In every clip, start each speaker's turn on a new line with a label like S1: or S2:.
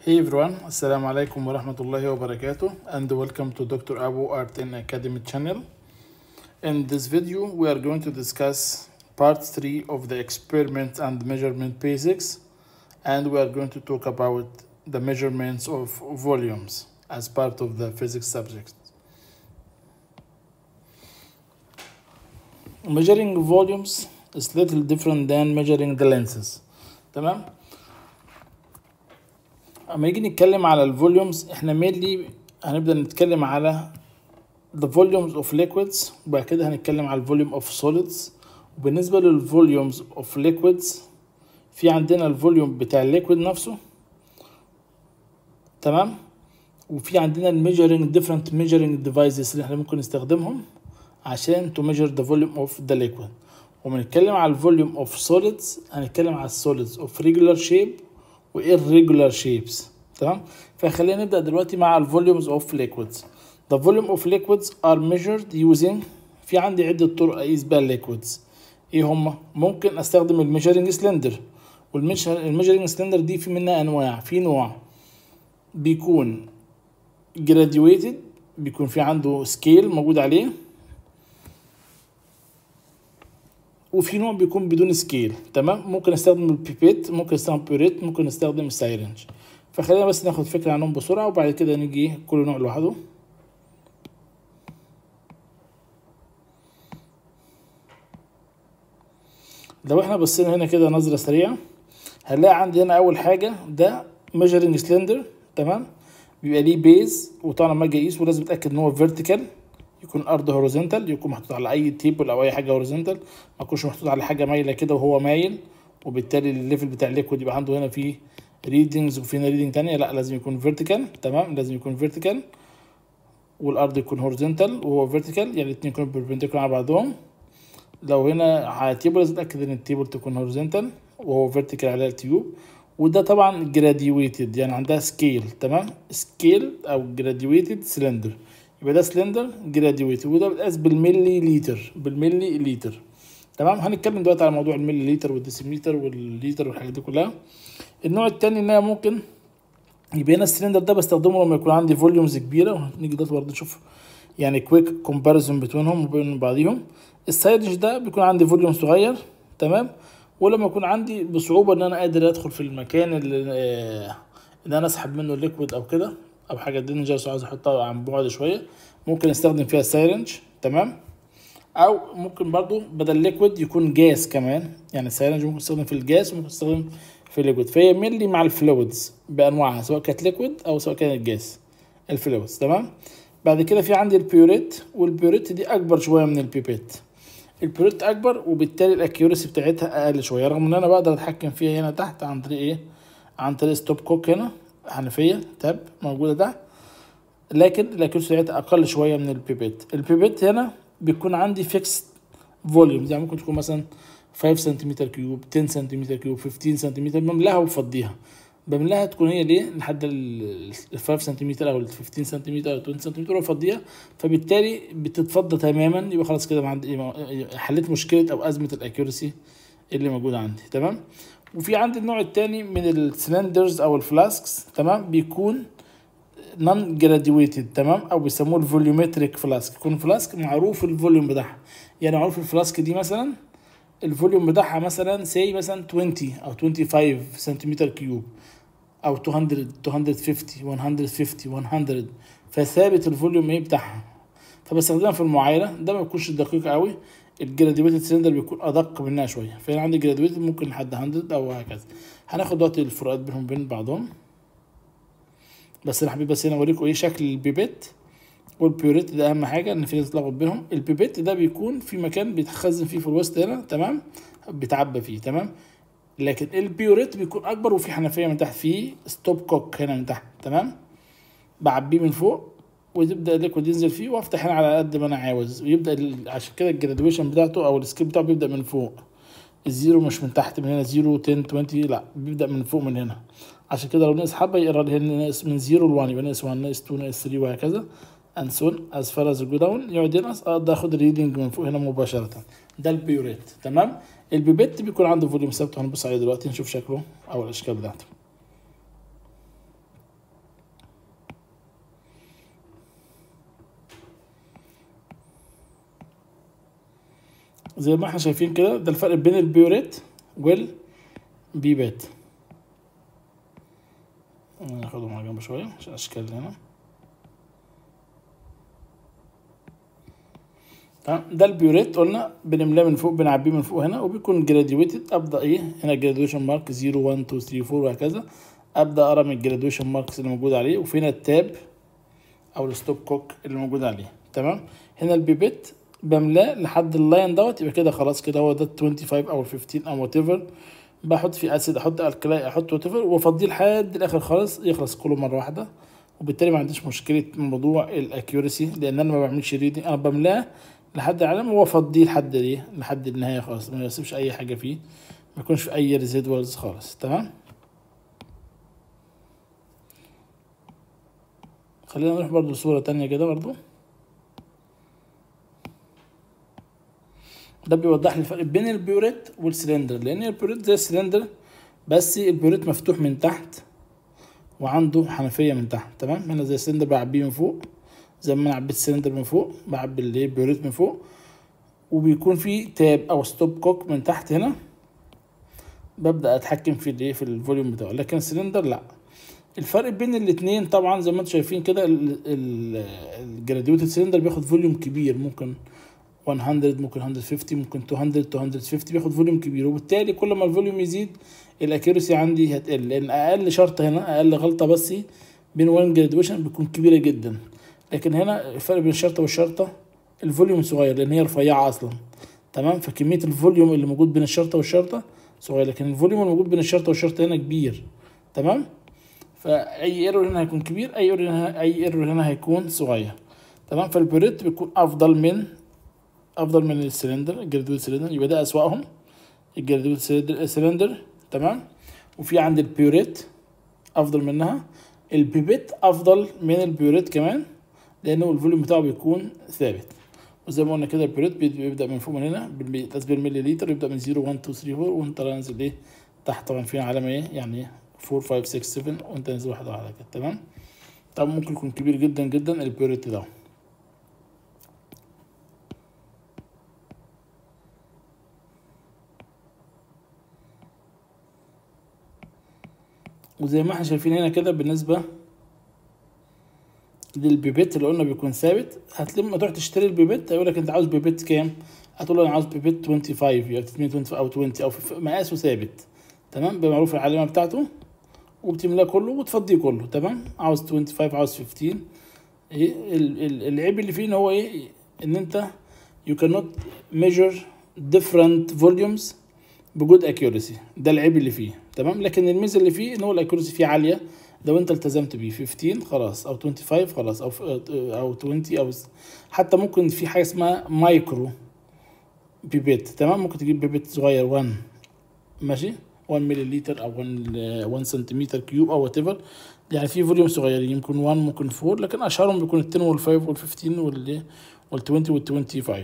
S1: Hey everyone, Assalamu alaikum wa rahmatullahi wa barakatuh and welcome to Dr. Abu Art in Academy channel. In this video, we are going to discuss part 3 of the experiment and measurement basics and we are going to talk about the measurements of volumes as part of the physics subject. Measuring volumes is little different than measuring the lenses. تمام؟ اما نيجي نتكلم على الفوليومز احنا مينلي هنبدا نتكلم على the volumes of liquids وبعد كده هنتكلم على الفوليوم of solids وبالنسبه للفوليومز of liquids في عندنا الفوليوم بتاع الليكويد نفسه تمام وفي عندنا الميجرنج different measuring devices اللي احنا ممكن نستخدمهم عشان to measure the volume of the liquid وبنتكلم على الفوليوم of solids هنتكلم على السوليدز of regular shape و irregular shapes تمام فخلينا نبدأ دلوقتي مع الفوليومز of liquids the volume of liquids are measured using في عندي عدة طرق أقيس بيها الليكويدز إيه هما ممكن أستخدم الميجرنج سلندر والميجرنج سلندر دي في منها أنواع في نوع بيكون graduated بيكون في عنده سكيل موجود عليه وفي نوع بيكون بدون سكيل تمام ممكن استخدم البيبيت ممكن استخدم بيوريت ممكن استخدم السايرنج فخلينا بس ناخد فكره عنهم بسرعه وبعد كده نيجي كل نوع لوحده لو احنا بصينا هنا كده نظره سريعه هنلاقي عندي هنا اول حاجه ده ميجرنج سلندر تمام بيبقى ليه بيز وطبعا لما اجي اقيسه لازم اتاكد ان هو فيرتيكال يكون ارض هوريزونتال يكون محطوط على اي تيبل او اي حاجه هوريزونتال ما يكونش محطوط على حاجه مايله كده وهو مايل وبالتالي الليفل بتاع الليكويد يبقى عنده هنا فيه ريدنجز وفي هنا ريدنج تانية لا لازم يكون فيرتيكال تمام لازم يكون فيرتيكال والارض يكون هوريزونتال وهو فيرتيكال يعني الاثنين يكونوا بيربنديكولار على بعضهم لو هنا على تيبل لازم اتاكد ان التيبل تكون هوريزونتال وهو فيرتيكال على التيوب وده طبعا جراديويتد يعني عندها سكيل تمام سكيل او جراديويتد سلندر يبقى ده سلندر جراديويت وده بيتقاس بالملي لتر بالملي لتر تمام هنتكلم دلوقتي على موضوع الملي لتر والديسيمتر والليتر والحاجات دي كلها النوع التاني ان انا ممكن يبقى هنا السلندر ده بستخدمه لما يكون عندي فوليومز كبيره نيجي دلوقتي برضه نشوف يعني كويك كومباريزون بينهم وبين بعضيهم السايدج ده بيكون عندي فوليوم صغير تمام ولما يكون عندي بصعوبه ان انا قادر ادخل في المكان اللي آه ان انا اسحب منه الليكويد او كده او حاجه دينجرس عاوز احطها عن بعد شويه ممكن استخدم فيها السايرنج تمام او ممكن برضو بدل ليكويد يكون جاز كمان يعني السايرنج ممكن تستخدم في الجاز وممكن تستخدم في الليكويد فهي مينلي مع الفلويدز بانواعها سواء كانت ليكويد او سواء كانت جاز الفلويدز تمام بعد كده في عندي البيوريت والبيوريت دي اكبر شويه من البيبيت البيوريت اكبر وبالتالي الاكيورسي بتاعتها اقل شويه رغم ان انا بقدر اتحكم فيها هنا تحت عن طريق ايه عن طريق ستوب كوك هنا حنفيه تاب موجوده تحت لكن الاكيورسي بتاعتها اقل شويه من البيبيت البيبيت هنا بيكون عندي فيكس فوليوم يعني ممكن تكون مثلا 5 سنتيمتر كيوب 10 سنتيمتر كيوب 15 سنتيمتر بملاها وبفضيها بملاها تكون هي ليه لحد ال 5 سنتيمتر او ال 15 سنتيمتر او 20 سنتيمتر وافضيها فبالتالي بتتفضى تماما يبقى خلاص كده عندي حليت مشكله او ازمه الاكيورسي اللي موجوده عندي تمام وفي عندي النوع الثاني من السلندرز او الفلاسكس تمام بيكون نون جراديويتد تمام او بيسموه الفوليومتريك فلاسك يكون فلاسك معروف الفوليوم بتاعها يعني معروف الفلاسك دي مثلا الفوليوم بتاعها مثلا سي مثلا 20 او 25 سنتيمتر كيوب او 200 250 150 100 فثابت الفوليوم ايه بتاعها فبستخدمها في المعايره ده ما بيكونش دقيق قوي الجراديويتد سلندر بيكون ادق منها شويه فانا عندي جراديويتد ممكن لحد 100 او هكذا هناخد دلوقتي الفروقات بينهم وبين بعضهم بس انا حبيت بس هنا اوريكم ايه شكل البيبيت والبيوريت ده اهم حاجه ان في ناس تلخبط بينهم البيبيت ده بيكون في مكان بيتخزن فيه في الوسط هنا تمام بيتعبى فيه تمام لكن البيوريت بيكون اكبر وفي حنفيه من تحت فيه ستوب كوك هنا من تحت تمام بعبيه من فوق وتبدا الليكويد ينزل فيه وافتح هنا على قد ما انا عاوز ويبدا عشان كده الجرادويشن بتاعته او السكيل بتاعه بيبدا من فوق الزيرو مش من تحت من هنا زيرو 10 20 لا بيبدا من فوق من هنا عشان كده لو ناقص حبه يقرا لي هنا ناقص من زيرو ل 1 يبقى ناقص 1 ناقص 2 ناقص 3 وهكذا and so on as far as go down يقعد ينقص اقدر اخد الريدنج من فوق هنا مباشره ده البيوريت تمام البيبيت بيكون عنده فوليوم ثابت هنبص عليه دلوقتي نشوف شكله او الاشكال بتاعته زي ما احنا شايفين كده ده الفرق بين البيوريت والبيبات ناخدهم على جنب شوية عشان الأشكال اللي هنا تمام ده البيوريت قلنا بنملاه من فوق بنعبيه من فوق هنا وبيكون جراديويتد ابدا ايه هنا جراديويشن مارك 0 1 2 3 4 وهكذا ابدا اقرا من الجراديويشن ماركس اللي موجود عليه وفي هنا التاب او الستوب كوك اللي موجود عليه تمام هنا البيبت بملاه لحد اللاين دوت يبقى كده خلاص كده هو ده 25 او 15 او وات ايفر بحط فيه اسيد احط الكلاي احط وات ايفر وافضيه لحد الاخر خالص يخلص كله مره واحده وبالتالي ما عنديش مشكله موضوع الاكيورسي لان انا ما بعملش ريدنج انا بملاه لحد العلم وافضيه لحد ايه لحد النهايه خالص ما يسيبش اي حاجه فيه ما يكونش في اي ريزيدوالز خالص تمام خلينا نروح برضو صورة تانية كده برضو ده بيوضح لي الفرق بين البيوريت والسلندر لان البيوريت زي السلندر بس البيوريت مفتوح من تحت وعنده حنفيه من تحت تمام هنا زي السلندر بعبيه من فوق زي ما انا عبيت السلندر من فوق بعبي اللي البيوريت من فوق وبيكون في تاب او ستوب كوك من تحت هنا ببدا اتحكم في الايه في الفوليوم بتاعه لكن السلندر لا الفرق بين الاثنين طبعا زي ما انتم شايفين كده الجراديويتد سلندر بياخد فوليوم كبير ممكن 100 ممكن 150 ممكن 200 250 بياخد فوليوم كبير وبالتالي كل ما الفوليوم يزيد الاكيورسي عندي هتقل لان اقل شرطه هنا اقل غلطه بس بين وان جراديويشن بتكون كبيره جدا لكن هنا الفرق بين الشرطه والشرطه الفوليوم صغير لان هي رفيعه اصلا تمام فكميه الفوليوم اللي موجود بين الشرطه والشرطه صغير لكن الفوليوم اللي موجود بين الشرطه والشرطه هنا كبير تمام فاي ايرور هنا هيكون كبير اي ايرور هنا اي ايرور هنا هيكون صغير تمام فالبريت بيكون افضل من افضل من السلندر الجراديويت سلندر يبقى ده اسواقهم الجراديويت سلندر تمام وفي عند البيوريت افضل منها البيبيت افضل من البيوريت كمان لانه الفوليوم بتاعه بيكون ثابت وزي ما قلنا كده البيوريت بيبدا من فوق من هنا بالتسبيل ملي لتر يبدا من 0 1 2 3 4 وانت نازل ايه تحت طبعا في علامه ايه يعني 4 5 6 7 وانت نازل واحده واحده كده تمام طبعا ممكن يكون كبير جدا جدا البيوريت ده وزي ما احنا شايفين هنا كده بالنسبة للبيبت اللي قلنا بيكون ثابت هتلما تروح تشتري البيبت هيقول لك انت عاوز بيبت كام هتقول له انا عاوز بيبت 25 يعني 20 او 20 او مقاسه ثابت تمام بمعروف العلامة بتاعته وبتملاه كله وتفضيه كله تمام عاوز 25 عاوز 15 ايه العيب اللي فيه ان هو ايه ان انت you cannot measure different volumes بجود accuracy ده العيب اللي فيه تمام لكن الميزه اللي فيه ان هو الاكيورسي فيه عاليه لو انت التزمت بيه 15 خلاص او 25 خلاص او او 20 او حتى ممكن في حاجه اسمها مايكرو بيبيت تمام ممكن تجيب بيبيت صغير 1 ماشي 1 ملي لتر او 1 1 سنتيمتر كيوب او وات ايفر يعني في فوليوم صغيرين يمكن 1 ممكن 4 لكن اشهرهم بيكون ال 10 وال 5 وال 15 وال وال 20 وال 25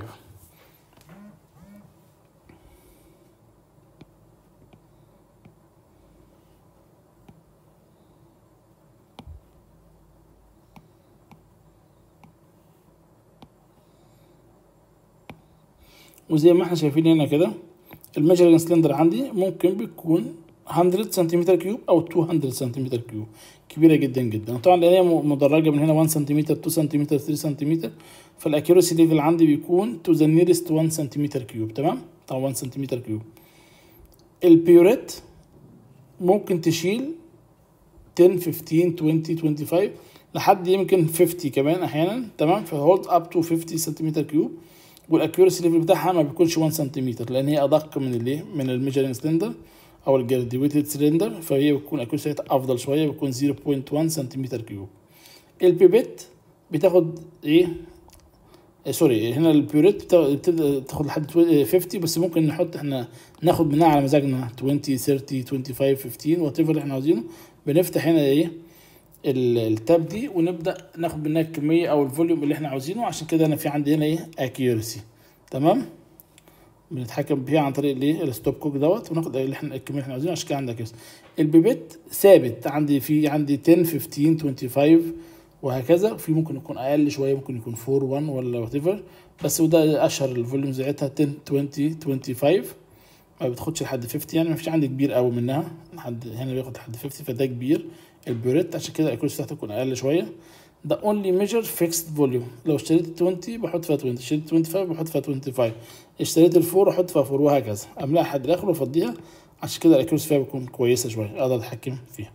S1: وزي ما احنا شايفين هنا كده الميجرنج سلندر عندي ممكن بيكون 100 سنتيمتر كيوب او 200 سنتيمتر كيوب كبيره جدا جدا طبعا لان هي مدرجه من هنا 1 سنتيمتر 2 سنتيمتر 3 سنتيمتر فالاكيورسي ليفل عندي بيكون تو ذا نيرست 1 سنتيمتر كيوب تمام طبعا 1 سنتيمتر كيوب البيوريت ممكن تشيل 10 15 20 25 لحد يمكن 50 كمان احيانا تمام فهولد اب تو 50 سنتيمتر كيوب والاكيورسي ليفل بتاعها ما بيكونش 1 سنتيمتر لان هي ادق من الايه من الميجرنج سلندر او الجراديويتد سلندر فهي بتكون الاكيورسي افضل شويه بتكون 0.1 سنتيمتر كيوب البيبت بتاخد ايه آه سوري هنا البيوريت بتبدا تاخد لحد 50 بس ممكن نحط احنا ناخد منها على مزاجنا 20 30 25 15 وات ايفر اللي احنا عاوزينه بنفتح هنا ايه التاب دي ونبدا ناخد منها الكميه او الفوليوم اللي احنا عاوزينه عشان كده انا في عندي هنا ايه اكيورسي تمام بنتحكم بيها عن طريق الايه الستوب كوك دوت وناخد اللي احنا الكميه اللي احنا عاوزينها عشان كده عندك اكيورسي البيبت ثابت عندي في عندي 10 15 25 وهكذا في ممكن يكون اقل شويه ممكن يكون 4 1 ولا وات ايفر بس وده اشهر الفوليومز بتاعتها 10 20 25 ما بتاخدش لحد 50 يعني ما فيش عندي كبير قوي منها لحد هنا بياخد لحد 50 فده كبير البيوريت عشان كده الاكيورسي بتاعته تكون اقل شويه ده اونلي ميجر فيكسد فوليوم لو اشتريت 20 بحط فيها 20 اشتريت 25 بحط فيها 25 اشتريت الفور احط فيها فور وهكذا املاها لحد الاخر وافضيها عشان كده الاكيورسي فيها بتكون كويسه شويه اقدر اتحكم فيها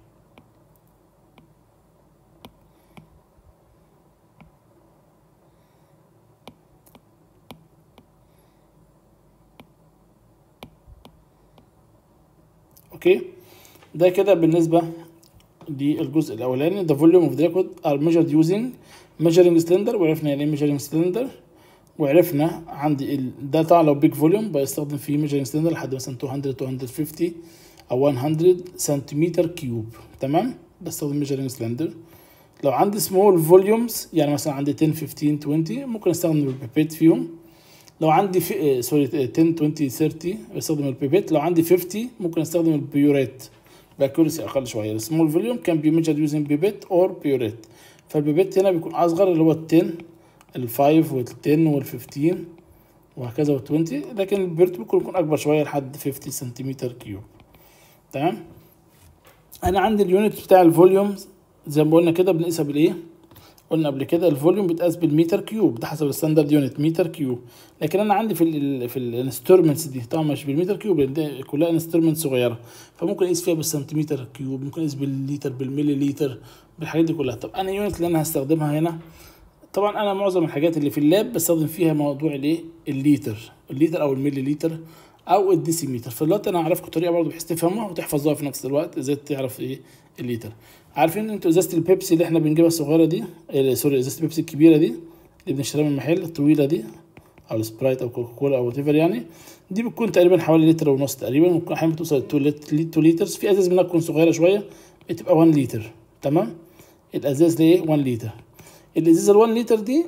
S1: اوكي ده كده بالنسبه للجزء الاولاني the volume of the record are measured using measuring cylinder وعرفنا يعني ايه measuring cylinder وعرفنا عندي ال... ده طبعا لو بيج فوليوم بستخدم فيه measuring cylinder لحد مثلا 200 250 او 100 سنتيمتر كيوب تمام بستخدم measuring cylinder لو عندي small volumes يعني مثلا عندي 10 15 20 ممكن استخدم البيبيت فيهم لو عندي في... سوري 10 20 30 بستخدم البيبيت لو عندي 50 ممكن استخدم البيوريت باكيورسي اقل شويه السمول فوليوم كان بي ميجر يوزنج بيبيت اور بيوريت فالبيبيت هنا بيكون اصغر اللي هو ال 10 ال 5 وال 10 وال 15 وهكذا وال 20 لكن البيوريت ممكن يكون اكبر شويه لحد 50 سنتيمتر كيوب تمام انا عندي اليونت بتاع الفوليوم زي ما قلنا كده بنقيسها بالايه قلنا قبل كده الفوليوم بيتقاس بالمتر كيوب ده حسب الستاندرد يونت متر كيوب لكن انا عندي في ال في الانسترومنتس دي طبعا مش بالمتر كيوب لان دي كلها انسترومنت صغيره فممكن اقيس فيها بالسنتيمتر كيوب ممكن اقيس بالليتر بالملي لتر بالحاجات دي كلها طب انا اليونت اللي انا هستخدمها هنا طبعا انا معظم الحاجات اللي في اللاب بستخدم فيها موضوع الايه الليتر الليتر او الملي لتر او الديسيمتر فدلوقتي انا هعرفكم طريقه برضه بحيث تفهموها وتحفظوها في نفس الوقت ازاي تعرف ايه الليتر عارفين انتوا ازازه البيبسي اللي احنا بنجيبها الصغيره دي إيه سوري ازازه البيبسي الكبيره دي اللي بنشتريها من المحل الطويله دي او السبرايت او كوكاكولا او وات يعني دي بتكون تقريبا حوالي لتر ونص تقريبا ممكن احيانا بتوصل 2 لترز في ازاز منها تكون صغيره شويه بتبقى 1 لتر تمام الازاز دي 1 لتر الازازه ال 1 لتر دي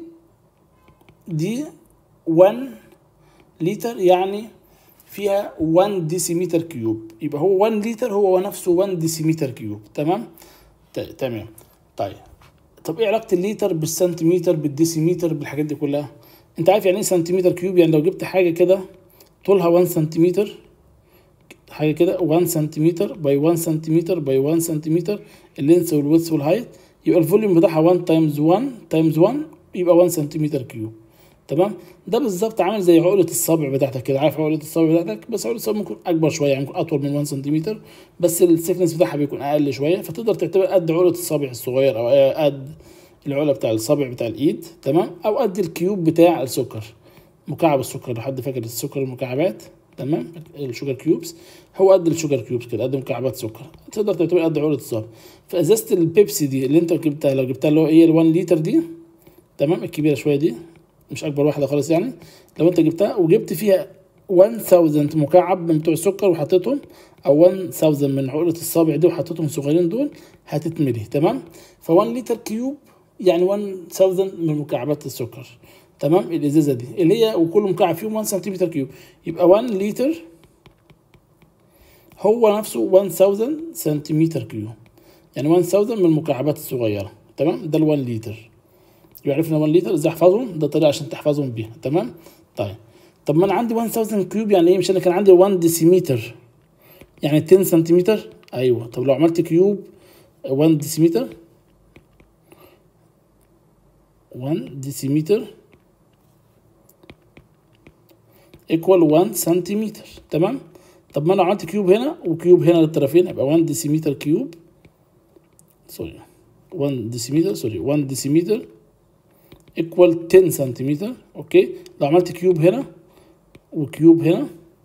S1: دي 1 لتر يعني فيها 1 ديسيمتر كيوب يبقى هو 1 لتر هو نفسه 1 ديسيمتر كيوب تمام تمام طيب طب ايه علاقه الليتر بالسنتيمتر بالديسيمتر بالحاجات دي كلها انت عارف يعني ايه سنتيمتر كيوب يعني لو جبت حاجه كده طولها 1 سنتيمتر حاجه كده 1 سنتيمتر باي 1 سنتيمتر باي 1 سنتيمتر اللينس والويدث والهايت يبقى الفوليوم بتاعها 1 تايمز 1 تايمز 1 يبقى 1 سنتيمتر كيوب تمام ده بالظبط عامل زي عقله الصابع بتاعتك كده عارف عقله الصابع بتاعتك بس عقله الصابع ممكن اكبر شويه يعني ممكن اطول من 1 سنتيمتر بس السكنس بتاعها بيكون اقل شويه فتقدر تعتبر قد عقله الصابع الصغير او قد العقله بتاع الصابع بتاع الايد تمام او قد الكيوب بتاع السكر مكعب السكر لو حد فاكر السكر المكعبات تمام الشوجر كيوبس هو قد الشوجر كيوبس كده قد مكعبات سكر تقدر تعتبر قد عقله الصابع فازازه البيبسي دي اللي انت جبتها لو جبتها اللي هو ايه ال 1 لتر دي تمام الكبيره شويه دي مش اكبر واحده خالص يعني لو انت جبتها وجبت فيها 1000 مكعب من بتوع السكر وحطيتهم او 1000 من عقله الصابع دي وحطيتهم صغيرين دول هتتملي تمام ف 1 لتر كيوب يعني 1000 من مكعبات السكر تمام الازازه دي اللي هي وكل مكعب فيهم 1 سنتيمتر كيوب يبقى 1 لتر هو نفسه 1000 سنتيمتر كيوب يعني 1000 من المكعبات الصغيره تمام ده ال 1 لتر يبقى عرفنا 1 لتر ازاي احفظهم ده طريقه عشان تحفظهم بيها تمام طيب طب ما انا عندي 1000 كيوب يعني ايه مش انا كان عندي 1 ديسيمتر يعني 10 سنتيمتر ايوه طب لو عملت كيوب 1 ديسيمتر 1 ديسيمتر ايكوال 1 سنتيمتر تمام طب ما انا عملت كيوب هنا وكيوب هنا للطرفين يبقى 1 ديسيمتر كيوب سوري 1 ديسيمتر سوري 1 ديسيمتر ايكوال 10 سنتيمتر اوكي لو عملت كيوب هنا وكيوب هنا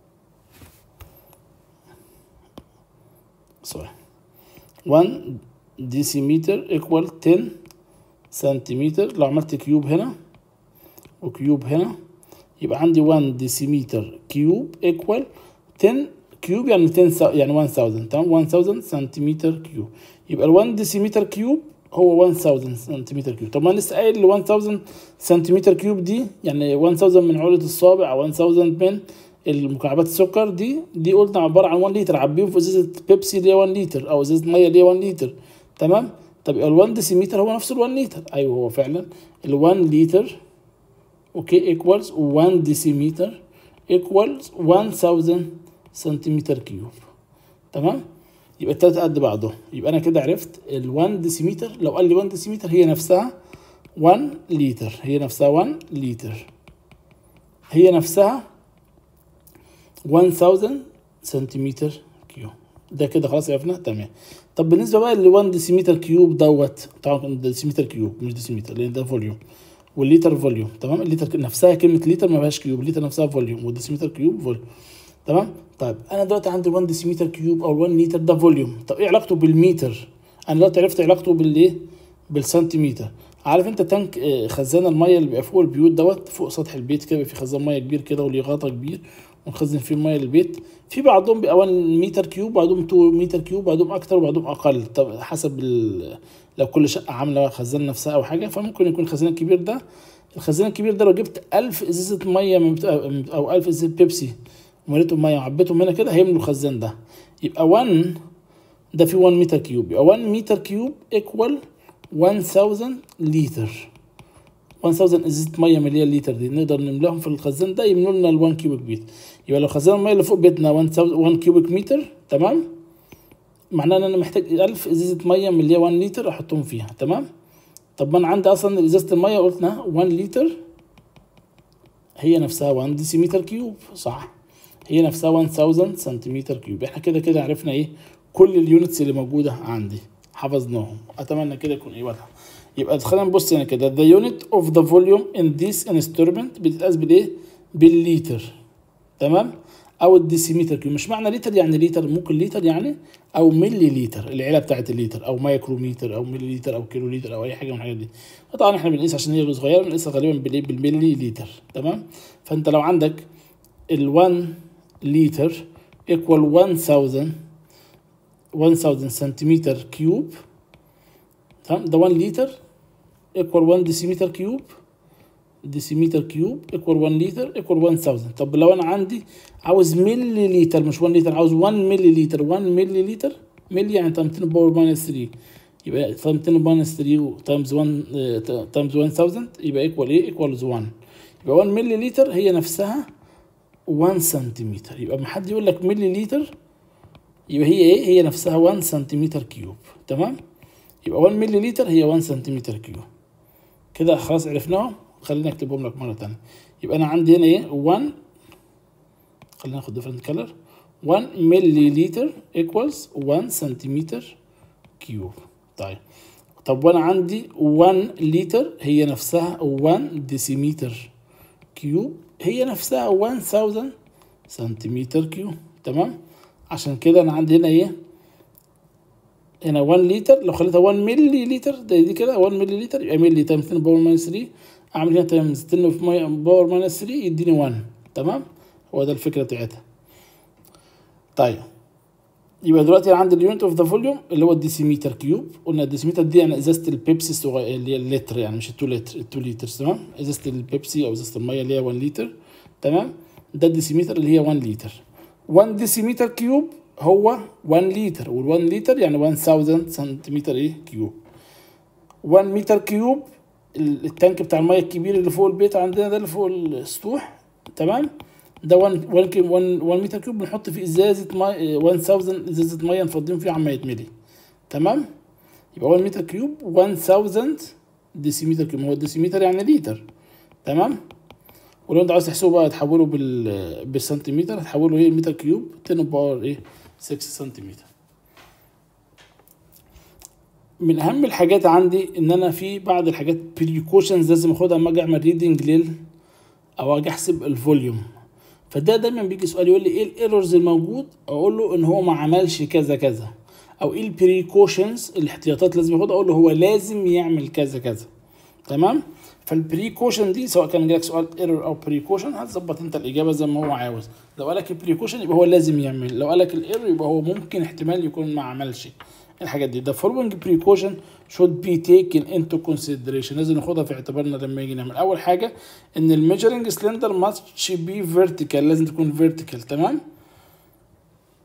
S1: سوري 1 ديسيمتر ايكوال 10 سنتيمتر لو عملت كيوب هنا وكيوب هنا يبقى عندي 1 ديسيمتر كيوب ايكوال 10 كيوب يعني 10 يعني 1000 تمام 1000 سنتيمتر كيوب يبقى ال 1 ديسيمتر كيوب هو 1000 سنتيمتر كيوب طب ما انا لسه قايل ال 1000 سنتيمتر كيوب دي يعني 1000 من عقله الصابع او 1000 من المكعبات السكر دي دي قلنا عباره عن 1 لتر عبيهم في ازازه بيبسي اللي هي 1 لتر او ازازه ميه اللي هي 1 لتر تمام طب يبقى ال 1 ديسيمتر هو نفسه ال 1 لتر ايوه هو فعلا ال 1 لتر اوكي ايكوالز 1 ديسيمتر ايكوالز 1000 سنتيمتر كيوب تمام يبقى التلاتة قد بعضهم يبقى انا كده عرفت ال 1 ديسيمتر لو قال لي 1 ديسيمتر هي نفسها 1 لتر هي نفسها 1 لتر هي نفسها 1000 سنتيمتر كيوب ده كده خلاص عرفنا تمام طب بالنسبه بقى ل 1 ديسيمتر كيوب دوت طبعا ديسيمتر كيوب مش ديسيمتر لان ده فوليوم والليتر فوليوم تمام الليتر نفسها كلمه لتر ما فيهاش كيوب الليتر نفسها فوليوم والديسيمتر كيوب فوليوم تمام طيب انا دلوقتي عندي 1 ديسيمتر كيوب او 1 لتر ده فوليوم طب ايه علاقته بالمتر انا دلوقتي عرفت علاقته بالايه بالسنتيمتر عارف انت تانك آه، خزان الميه اللي بيبقى فوق البيوت دوت فوق سطح البيت كده بيبقى في خزان ميه كبير كده وليه غطا كبير ونخزن فيه الميه للبيت في بعضهم بيبقى 1 متر كيوب بعضهم 2 متر كيوب بعضهم اكتر وبعضهم اقل طب حسب ال... لو كل شقه عامله خزان نفسها او حاجه فممكن يكون الخزان الكبير ده الخزان الكبير ده لو جبت 1000 ازازه ميه من بتاع او 1000 ازازه بيبسي ومليتهم ميه وعبيتهم هنا كده هيملوا الخزان ده يبقى 1 ده في 1 متر كيوب يبقى 1 متر كيوب ايكوال 1000 لتر 1000 ازازه ميه مليان لتر دي نقدر نملاهم في الخزان ده يملوا لنا ال 1 كيوبيك متر يبقى لو خزان الميه اللي فوق بيتنا 1000 1 كيوبيك متر تمام معناه ان انا محتاج 1000 ازازه ميه مليان 1 لتر احطهم فيها تمام طب ما انا عندي اصلا ازازه الميه قلنا 1 لتر هي نفسها 1 ديسيمتر كيوب صح هي نفسها 1000 سنتيمتر كيوب احنا كده كده عرفنا ايه كل اليونتس اللي موجوده عندي حفظناهم اتمنى كده يكون ايه واضحه يبقى خلينا نبص هنا كده the unit of the volume in this instrument بتتقاس بالايه بالليتر تمام او الديسيمتر كيوب مش معنى لتر يعني لتر ممكن لتر يعني او ملي لتر العيله بتاعت الليتر او مايكرومتر او ملي لتر او كيلو لتر او اي حاجه من الحاجات دي طبعا احنا بنقيس عشان هي صغيره بنقيسها غالبا بالايه بالملي لتر تمام فانت لو عندك ال 1 لتر equal 1000 1000 سنتيمتر كيوب تمام ده 1 لتر equal 1 ديسيمتر كيوب ديسيمتر كيوب equal 1 لتر equal 1000 طب لو انا عندي عاوز ملي لتر مش 1 لتر عاوز 1 ملي لتر 1 ملي لتر ملي يعني 200 باور ماينس 3 يبقى 200 ماينس 3 تايمز 1 تايمز 1000 يبقى ايكوال ايه ايكوالز 1 يبقى 1 ملي لتر هي نفسها 1 سنتيمتر يبقى ما حد يقول لك ملي لتر يبقى هي ايه هي نفسها 1 سنتيمتر كيوب تمام يبقى 1 ملي لتر هي 1 سنتيمتر كيوب كده خلاص عرفناهم خلينا اكتبهم لك مره تانية يبقى انا عندي هنا ايه 1 خلينا ناخد ديفرنت كلر 1 ملي لتر ايكوالز 1 سنتيمتر كيوب طيب طب وانا عندي 1 لتر هي نفسها 1 ديسيمتر كيوب هي نفسها 1000 سنتيمتر كيوب تمام عشان كده انا عندي هنا ايه هنا 1 لتر لو خليتها 1 ملي لتر ده دي كده 1 ملي لتر يبقى ملي تايمز 10 باور ماينس 3 اعمل هنا تايمز 10 باور ماينس 3 يديني 1 تمام هو ده الفكره بتاعتها طيب يبقى دلوقتي عندي اليونت اوف ذا فوليوم اللي هو الديسيمتر كيوب قلنا الديسيمتر دي يعني ازازه البيبسي الصغيره اللي هي اللتر يعني مش ال 2 لتر ال 2 لتر تمام ازازه البيبسي او ازازه الميه اللي هي 1 لتر تمام ده الديسيمتر اللي هي 1 لتر 1 ديسيمتر كيوب هو 1 لتر وال 1 لتر يعني 1000 سنتيمتر ايه كيوب 1 متر كيوب التانك بتاع الميه الكبير اللي فوق البيت عندنا ده اللي فوق السطوح تمام ده 1 1 1 متر كيوب بنحط فيه ازازه ميه 1000 ازازه ميه نفضيهم فيه عما يتملي تمام يبقى 1 متر كيوب 1000 ديسيمتر كيوب هو الديسيمتر يعني لتر تمام ولو انت عاوز تحسبه بقى تحوله بال بالسنتيمتر هتحوله ايه متر كيوب 10 باور ايه 6 سنتيمتر من اهم الحاجات عندي ان انا في بعض الحاجات بريكوشنز لازم اخدها لما اجي اعمل ريدنج لل او اجي احسب الفوليوم فده دايما بيجي سؤال يقول لي ايه الايرورز الموجود اقول له ان هو ما عملش كذا كذا او ايه البريكوشنز الاحتياطات لازم ياخدها اقول له هو لازم يعمل كذا كذا تمام فالبريكوشن دي سواء كان جالك سؤال ايرور او بريكوشن هتظبط انت الاجابه زي ما هو عاوز لو قالك البريكوشن يبقى هو لازم يعمل لو قالك الايرور يبقى هو ممكن احتمال يكون ما عملش الحاجات دي the following precaution should be taken into consideration لازم ناخدها في اعتبارنا لما يجي نعمل اول حاجه ان الميجرنج سلندر must be vertical لازم تكون vertical تمام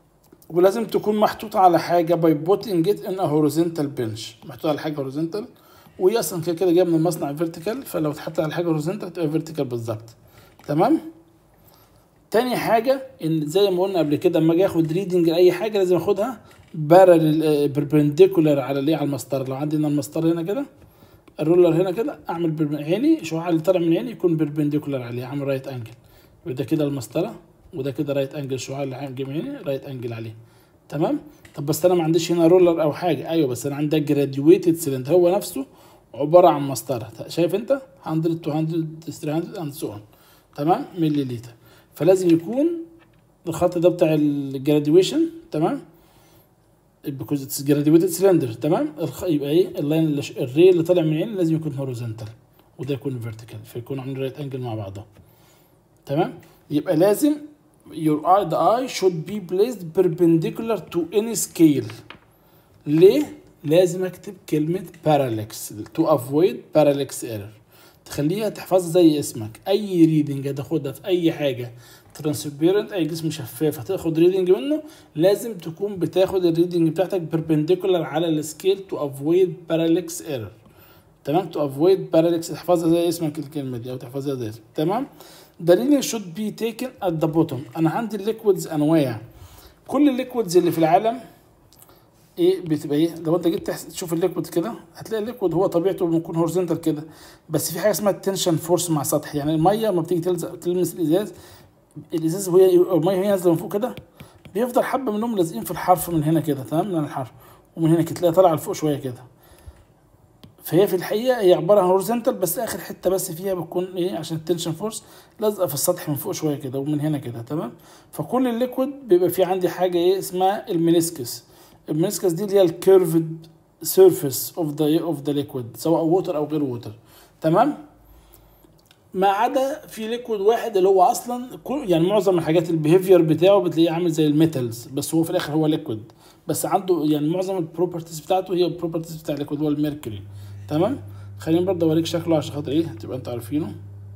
S1: ولازم تكون محطوطة على حاجة by putting it in a horizontal bench محطوطة على حاجة horizontal وهي أصلا كده كده جاية من المصنع vertical فلو اتحط على حاجة horizontal تبقى vertical بالظبط تمام تاني حاجة إن زي ما قلنا قبل كده لما أجي آخد ريدنج لأي حاجة لازم آخدها بارل بربنديكولار على اللي على المسطرة لو عندي هنا المسطرة هنا كده الرولر هنا كده أعمل برب- عيني شعاع اللي طالع من عيني يكون بربنديكولار عليه أعمل رايت أنجل وده كده المسطرة وده كده رايت أنجل شعاع اللي هيجي من هنا رايت أنجل عليه تمام طب بس أنا ما عنديش هنا رولر أو حاجة أيوه بس أنا عندي جراديويتد سلندر هو نفسه عبارة عن مسطرة شايف أنت 100 200 300 and so on تمام ملي لتر فلازم يكون الخط ده بتاع الجراديويشن تمام because it's graduated cylinder تمام الخ... يبقى ايه اللاين اللي ش... الري اللي طالع من عين لازم يكون هوريزونتال وده يكون فيرتيكال فيكون عاملين رايت انجل مع بعضهم تمام يبقى لازم your eye the eye should be placed perpendicular to any scale ليه لازم اكتب كلمة parallax to avoid parallax error تخليها تحفظها زي اسمك اي ريدنج هتاخدها في اي حاجة ترانسبيرنت اي جسم شفاف هتاخد ريدنج منه لازم تكون بتاخد الريدنج بتاعتك بيربنديكولار على السكيل تو افويد بارالكس ايرور تمام تو افويد بارالكس تحفظها زي اسمك الكلمه دي او تحفظها زي اسمك تمام ده ريدنج شود بي تيكن ات ذا بوتوم انا عندي الليكويدز انواع كل الليكويدز اللي في العالم ايه بتبقى ايه لو انت جيت تحس- تشوف الليكويد كده هتلاقي الليكويد هو طبيعته بيكون هورزونتال كده بس في حاجه اسمها التنشن فورس مع سطح يعني الميه لما بتيجي تلزق تلمس الازاز الازاز وهي الميه وهي نازله من فوق كده بيفضل حبه منهم لازقين في الحرف من هنا كده تمام من الحرف ومن هنا كده تلاقيها طالعه لفوق شويه كده فهي في الحقيقه هي عباره عن هورزونتال بس اخر حته بس فيها بتكون ايه عشان التنشن فورس لازقه في السطح من فوق شويه كده ومن هنا كده تمام فكل الليكويد بيبقى في عندي حاجه ايه اسمها المينيسكس المينيسكس دي اللي هي الكيرفد سيرفيس اوف ذا اوف ذا ليكويد سواء ووتر او غير ووتر تمام ما عدا في ليكويد واحد اللي هو اصلا كل يعني معظم الحاجات البيهيفير بتاعه بتلاقيه عامل زي الميتالز بس هو في الاخر هو ليكويد بس عنده يعني معظم البروبرتيز بتاعته هي البروبرتيز بتاع الليكويد هو الميركوري تمام خليني برضه اوريك شكله عشان خاطر ايه تبقى انتوا عارفينه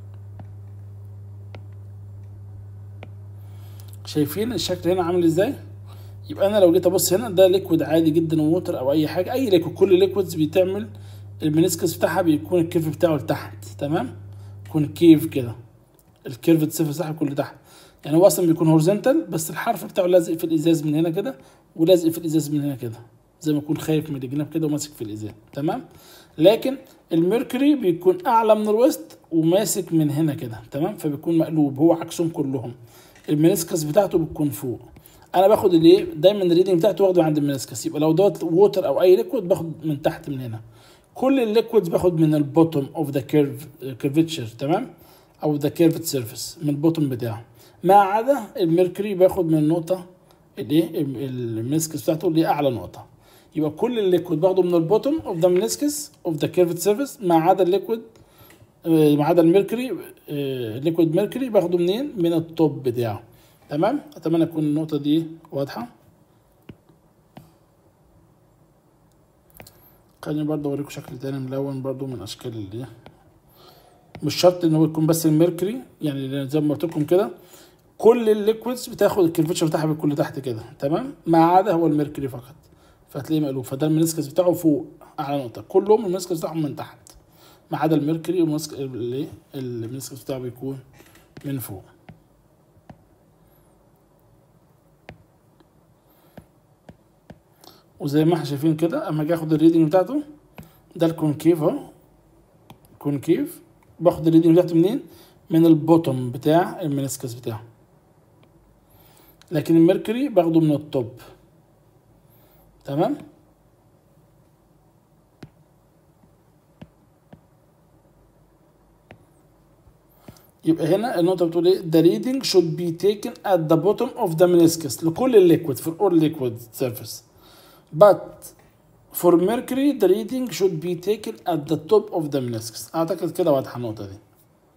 S1: شايفين الشكل هنا عامل ازاي يبقى انا لو جيت ابص هنا ده ليكويد عادي جدا ووتر او اي حاجه اي ليكويد كل ليكويدز بتعمل المينيسكس بتاعها بيكون الكيرف بتاعه لتحت تمام يكون كيف كده الكيرف صفر صح كله تحت يعني هو اصلا بيكون هورزنتال بس الحرف بتاعه لازق في الازاز من هنا كده ولازق في الازاز من هنا كده زي ما يكون خايف من الجناب كده وماسك في الازاز تمام لكن الميركوري بيكون اعلى من الوسط وماسك من هنا كده تمام فبيكون مقلوب هو عكسهم كلهم المينيسكس بتاعته بتكون فوق انا باخد الايه دايما الريدنج بتاعته واخده عند المينيسكس يبقى لو دوت ووتر او اي ليكويد باخد من تحت من هنا كل الليكويدز باخد من البوتوم اوف ذا كيرف كيرفتشر تمام او ذا كيرفت سيرفيس من البوتوم بتاعه ما عدا الميركوري باخد من النقطه الايه المينيسكس بتاعته اللي هي اعلى نقطه يبقى كل الليكويد باخده من البوتوم اوف ذا مينيسكس اوف ذا كيرفت سيرفيس ما عدا الليكويد آه، ما عدا الميركوري الليكويد ميركوري باخده منين من التوب بتاعه تمام اتمنى تكون النقطه دي واضحه خليني برضه اوريكم شكل تاني ملون برضه من اشكال اللي مش شرط ان هو يكون بس الميركوري يعني زي ما قلت لكم كده كل الليكويدز بتاخد الكيرفتشر بتاعها بيكون لتحت كده تمام ما عدا هو الميركوري فقط فتلاقيه مقلوب فده المينيسكس بتاعه فوق اعلى نقطه كلهم المينيسكس بتاعهم من تحت ما عدا الميركوري المينيسكس اللي المينيسكس بتاعه بيكون من فوق وزي ما احنا شايفين كده اما اجي اخد الريدنج بتاعته ده الكونكيف اهو كونكيف باخد الريدنج بتاعته منين من البوتوم بتاع المينيسكس بتاعه لكن الميركوري باخده من التوب تمام يبقى هنا النقطة بتقول ايه the reading should be taken at the bottom of the meniscus لكل الليكويد for all liquid surface but for mercury the reading should be taken at the top of the meniscus اعتقد كده واضحة النقطة دي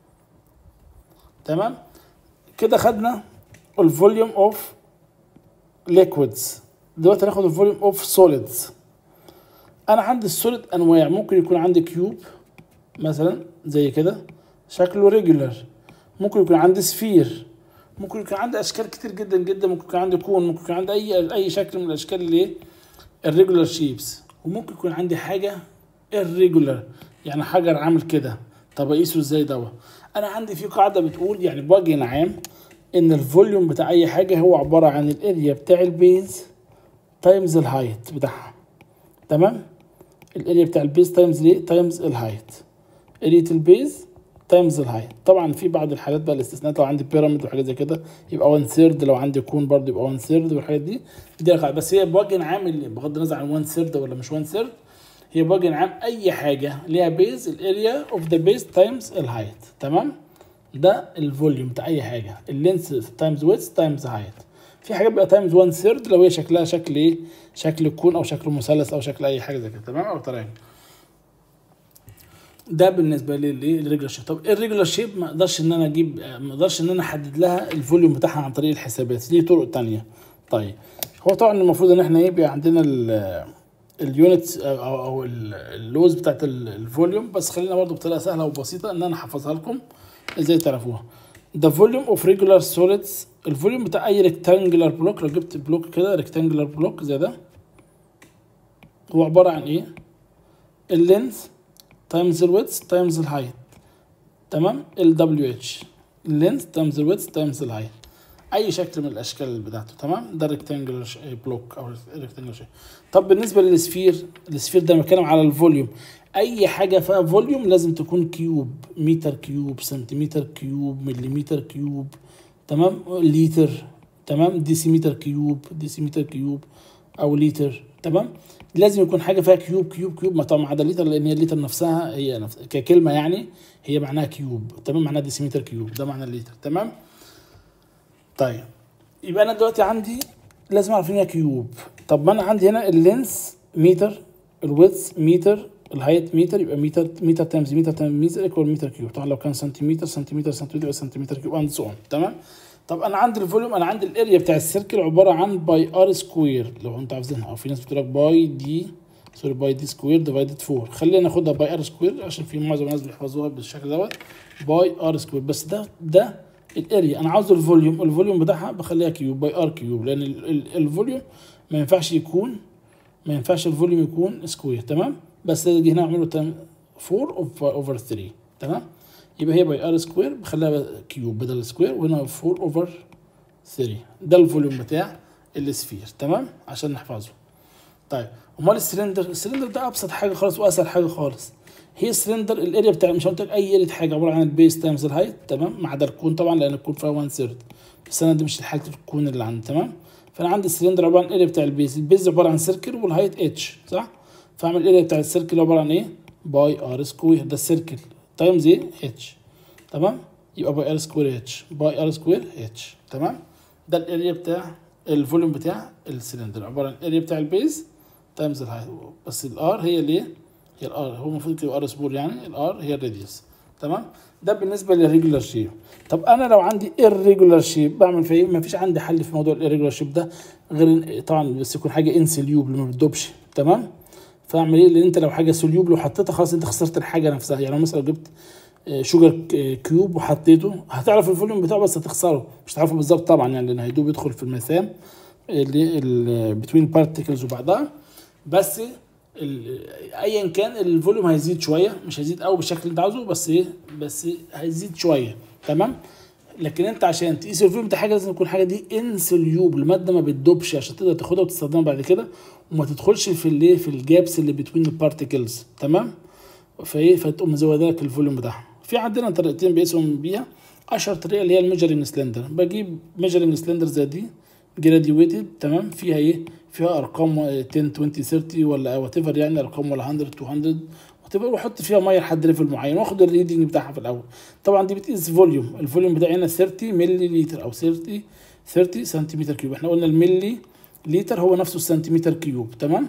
S1: تمام كده خدنا الفوليوم اوف liquids دلوقتي هناخد الفوليوم اوف solids انا عندي السوليد انواع ممكن يكون عندي كيوب مثلا زي كده شكله ريجولار ممكن يكون عندي سفير ممكن يكون عندي اشكال كتير جدا جدا ممكن يكون عندي كون ممكن يكون عندي اي اي شكل من الاشكال اللي ايه الريجولار شيبس وممكن يكون عندي حاجه irregular يعني حجر عامل كده طب اقيسه ازاي دوت انا عندي في قاعده بتقول يعني بوجه عام ان الفوليوم بتاع اي حاجه هو عباره عن الاريا بتاع البيز تايمز الهايت بتاعها تمام الاريا بتاع البيز تايمز ليه تايمز الهايت اريا البيز تايمز الهايت طبعا في بعض الحالات بقى الاستثناءات لو عندي بيراميد وحاجات زي كده يبقى 1 ثيرد لو عندي كون برضه يبقى 1 ثيرد والحاجات دي دي القاعدة. بس هي بوجه عام اللي بغض النظر عن 1 ثيرد ولا مش 1 ثيرد هي بوجه عام اي حاجه ليها بيز الاريا اوف ذا بيز تايمز الهايت تمام ده الفوليوم بتاع اي حاجه اللينس تايمز ويدث تايمز هايت في حاجات بقى تايمز 1 ثيرد لو هي شكلها شكل ايه شكل كون او شكل مثلث او شكل اي حاجه زي كده تمام او ترينجل ده بالنسبه لي للريجولار شيب طب ايه الريجولار شيب ما اقدرش ان انا اجيب ما اقدرش ان انا احدد لها الفوليوم بتاعها عن طريق الحسابات ليه طرق تانية طيب هو طبعا المفروض ان احنا يبقى عندنا اليونت او او اللوز بتاعت الفوليوم بس خلينا برضو بطريقه سهله وبسيطه ان انا احفظها لكم ازاي تعرفوها ده فوليوم اوف ريجولار سوليدز الفوليوم بتاع اي ريكتانجلر بلوك لو جبت بلوك كده ريكتانجلر بلوك زي ده هو عباره عن ايه اللينث تايمز الويدث تايمز الهايت تمام ال دبليو اتش اللينث تايمز الويدث تايمز الهايت اي شكل من الاشكال بتاعته تمام ده ريكتانجلر بلوك او ريكتانجلر شيب طب بالنسبه للسفير السفير ده بتكلم على الفوليوم اي حاجه فيها فوليوم لازم تكون كيوب متر كيوب سنتيمتر كيوب مليمتر كيوب تمام لتر تمام ديسيمتر كيوب ديسيمتر كيوب او لتر تمام لازم يكون حاجه فيها كيوب كيوب كيوب ما طبعا عدا لتر لان هي اللتر نفسها هي نفس ككلمه يعني هي معناها كيوب تمام معناها ديسيمتر كيوب ده معنى اللتر تمام طيب يبقى انا دلوقتي عندي لازم اعرف ان هي كيوب طب ما انا عندي هنا اللينس متر الويدث متر الهايت متر يبقى متر متر تايمز متر تايمز متر ايكوال متر كيوب طبعا لو كان سنتيمتر سنتيمتر سنتيمتر يبقى سنتيمتر كيوب اند سو تمام طب انا عندي الفوليوم انا عندي الاريا بتاع السيركل عباره عن باي ار سكوير لو انت عاوزينها او في ناس بتقول لك باي دي سوري باي دي سكوير ديفايدد 4 خلينا ناخدها باي ار سكوير عشان في معظم الناس بيحفظوها بالشكل دوت باي ار سكوير بس ده ده الاريا انا عاوز الفوليوم الفوليوم بتاعها بخليها كيوب باي ار كيوب لان الفوليوم ما ينفعش يكون ما ينفعش الفوليوم يكون سكوير تمام بس اجي هنا اعمله 4 اوفر 3 تمام يبقى هي باي ار سكوير بخليها كيوب بدل سكوير وهنا 4 اوفر 3 ده الفوليوم بتاع السفير تمام عشان نحفظه طيب امال السلندر السلندر ده ابسط حاجه خالص واسهل حاجه خالص هي السلندر الاريا بتاع مش قلت لك اي اريا حاجه عباره عن البيس تايمز الهايت تمام ما عدا الكون طبعا لان الكون فيها 1 ثيرد بس انا دي مش حاله الكون اللي عندي تمام فانا عندي السلندر عباره عن الاريا بتاع البيز البيز عباره عن سيركل والهايت اتش صح فاعمل الاريا بتاع السيركل عباره عن ايه باي ار سكوير ده السيركل تايمز ايه اتش تمام يبقى باي ار سكوير اتش باي ار سكوير اتش تمام ده الاريا بتاع الفوليوم بتاع السلندر عباره عن الاريا بتاع البيز تايمز الهايت بس الار هي اللي هي الار هو المفروض تبقى ار سبور يعني الار هي الراديوس تمام ده بالنسبه للريجولار شيب طب انا لو عندي irregular شيب بعمل فيها ايه مفيش عندي حل في موضوع الirregular شيب ده غير طبعا بس يكون حاجه انسليوب اللي ما بتدوبش تمام فاعمل ايه لان انت لو حاجه سوليوب لو حطيتها خلاص انت خسرت الحاجه نفسها يعني لو مثلا جبت شوجر كيوب وحطيته هتعرف الفوليوم بتاعه بس هتخسره مش هتعرفه بالظبط طبعا يعني لان هيدوب يدخل في المسام اللي بتوين بارتكلز وبعضها بس ايا كان الفوليوم هيزيد شويه مش هيزيد قوي بالشكل اللي انت عاوزه بس ايه بس هيزيد شويه تمام لكن انت عشان تقيس الفوليوم بتاع حاجه لازم تكون الحاجه دي انسوليوب الماده ما بتدوبش عشان تقدر تاخدها وتستخدمها بعد كده وما تدخلش في الايه في الجابس اللي بتوين البارتكلز تمام فايه فتقوم مزوده لك الفوليوم بتاعها في عندنا طريقتين بيقيسهم بيها اشهر طريقه اللي هي الميجرنج سلندر بجيب ميجرنج سلندر زي دي جراديويتد تمام فيها ايه فيها ارقام 10 20 30 ولا وات ايفر يعني ارقام ولا 100 200 وات ايفر واحط فيها ميه لحد ليفل معين واخد الريدنج بتاعها في الاول طبعا دي بتقيس فوليوم الفوليوم بتاعي هنا 30 ملي لتر او 30 30 سنتيمتر كيوب احنا قلنا الملي لتر هو نفسه السنتيمتر كيوب تمام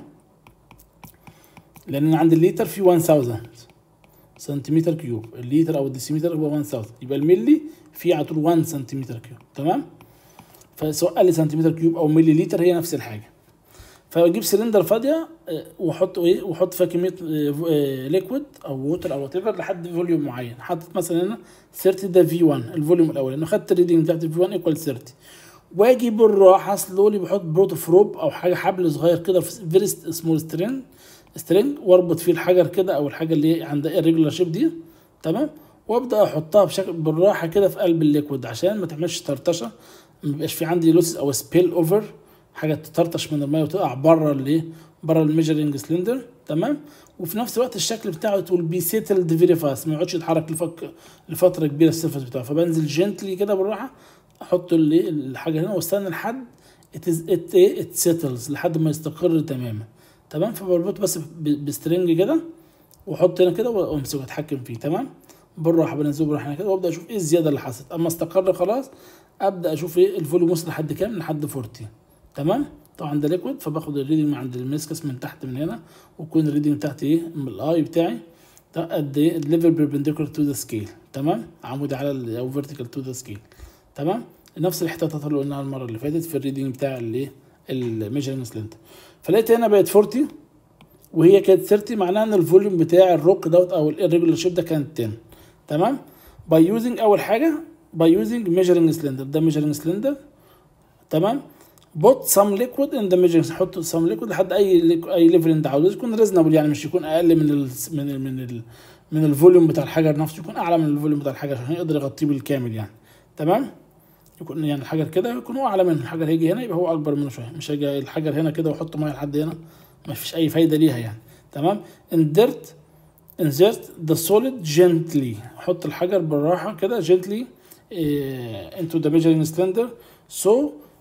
S1: لان عند الليتر في 1000 سنتيمتر كيوب الليتر او الديسيمتر هو 1000 يبقى الملي فيه على طول 1 سنتيمتر كيوب تمام فسواء قال لي سنتيمتر كيوب او ملي لتر هي نفس الحاجه فبجيب سلندر فاضيه آه، واحط ايه واحط فيها كميه ليكويد او ووتر او وات ايفر لحد فوليوم معين حاطط مثلا هنا 30 ده في 1 الفوليوم الاول لانه خدت الريدنج بتاعت في 1 ايكوال 30 واجي بالراحه سلولي بحط بروتوف روب او حاجه حبل صغير كده في فيري سمول سترينج سترينج واربط فيه الحجر كده او الحاجه اللي عندها الريجولار شيب دي تمام وابدا احطها بشكل بالراحه كده في قلب الليكويد عشان ما تعملش طرطشه ما يبقاش في عندي لوسز او سبيل اوفر حاجه تطرطش من الميه وتقع بره الايه بره الميجرنج سلندر تمام وفي نفس الوقت الشكل بتاعه تقول بي سيتلد فيري فاست ما يقعدش يتحرك لفك لفتره كبيره السيرفس بتاعه فبنزل جنتلي كده بالراحه احط اللي الحاجه هنا واستنى لحد ات سيتلز لحد ما يستقر تماما تمام فبربطه بس ب- بسترنج كده واحط هنا كده وامسكه اتحكم فيه تمام بالراحه بنزله بالراحه هنا كده وابدا اشوف ايه الزياده اللي حصلت اما استقر خلاص ابدا اشوف ايه الفوليوم وصل لحد كام لحد 40 تمام طبعا ده ليكويد فباخد الريدنج من عند الميسكس من تحت من هنا ويكون الريدنج تحت ايه من الاي بتاعي ده قد ايه الليفل بيربنديكولار تو ذا سكيل تمام عمودي على ال- او فيرتيكال تو ذا سكيل تمام نفس الاحتياطات اللي قلناها المره اللي فاتت في الريدنج بتاع الايه الميجرنج سلنت فلقيت هنا بقت 40 وهي كانت 30 معناها ان الفوليوم بتاع الروك دوت او الريجولار شيب ده كانت 10 تمام باي يوزنج اول حاجه باي يوزنج ميجرنج سلندر ده ميجرنج سلندر تمام بوت سم ليكويد ان ذا ميجرنج حط سم ليكويد لحد اي ليك- اي ليفل انت عاوزه يكون ريزنبل يعني مش يكون اقل من ال من ال من ال من الفوليوم بتاع الحجر نفسه يكون اعلى من الفوليوم بتاع الحجر عشان يقدر يغطيه بالكامل يعني تمام يكون يعني الحجر كده يكون هو اعلى منه الحجر هيجي هنا يبقى هو اكبر منه شويه مش هيجي الحجر هنا كده واحط ميه لحد هنا ما فيش اي فايده ليها يعني تمام insert insert the solid gently حط الحجر بالراحه كده gently uh, into the measuring cylinder so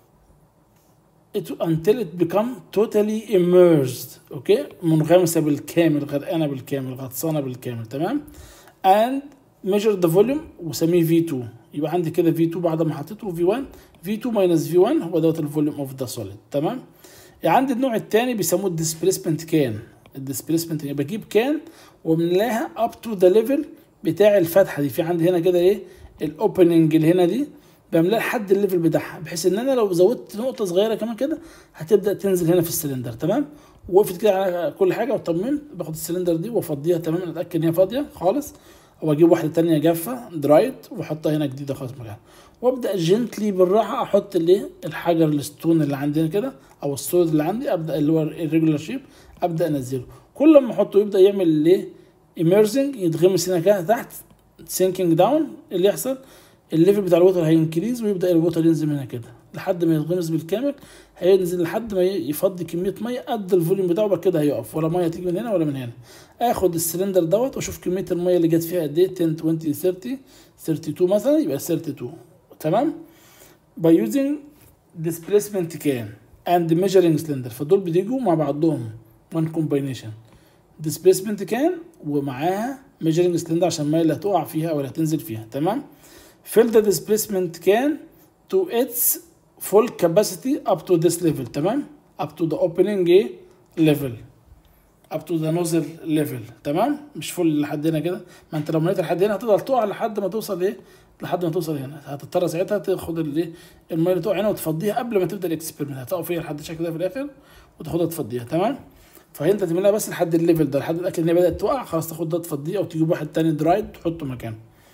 S1: it until it become totally immersed اوكي منغمسه بالكامل غرقانه بالكامل غطسانه بالكامل تمام and measure the volume وسميه V2 يبقى عندي كده V2 بعد ما حطيته V1 V2 minus V1 هو دوت الفوليوم اوف ذا سوليد تمام عندي النوع الثاني بيسموه الديسبيسمنت كان الديسبيسمنت بجيب كان وملاها اب تو ذا ليفل بتاع الفتحه دي في عندي هنا كده ايه الاوبننج اللي هنا دي بملاها لحد الليفل بتاعها بحيث ان انا لو زودت نقطه صغيره كمان كده هتبدا تنزل هنا في السلندر تمام وقفت كده على كل حاجه وطمنت باخد السلندر دي وافضيها تماما اتاكد ان هي فاضيه خالص واجيب واحده تانية جافه درايد واحطها هنا جديده خالص مكانها وابدا جنتلي بالراحه احط الايه الحجر الستون اللي عندنا كده او السوليد اللي عندي ابدا اللي هو الريجولار شيب ابدا انزله كل ما احطه يبدا يعمل الايه ايمرجنج يتغمس هنا كده تحت سينكينج داون اللي يحصل الليفل بتاع الوتر هينكريز ويبدا الوتر ينزل من هنا كده لحد ما يتغمس بالكامل هينزل لحد ما يفضي كميه ميه قد الفوليوم بتاعه بعد كده هيقف ولا ميه تيجي من هنا ولا من هنا اخد السلندر دوت واشوف كميه الميه اللي جت فيها قد ايه 10 20 30 32 مثلا يبقى 32 تمام by using displacement can and measuring cylinder فدول بيجوا مع بعضهم one combination displacement can ومعاها measuring cylinder عشان الميه اللي هتقع فيها او اللي هتنزل فيها تمام fill the displacement can to its full capacity up to this level تمام up to the opening ايه level up to the nozzle level تمام مش فل لحد هنا كده ما انت لو مليت لحد هنا هتفضل تقع لحد ما توصل ايه لحد ما توصل هنا هتضطر ساعتها تاخد الايه الميه اللي تقع هنا وتفضيها قبل ما تبدا الاكسبيرمنت هتقف فيها لحد الشكل ده في الاخر وتاخدها تفضيها تمام فانت تعملها بس لحد الليفل ده لحد تتاكد ان هي بدات تقع خلاص تاخد ده تفضيه او تجيب واحد تاني درايد تحطه مكانه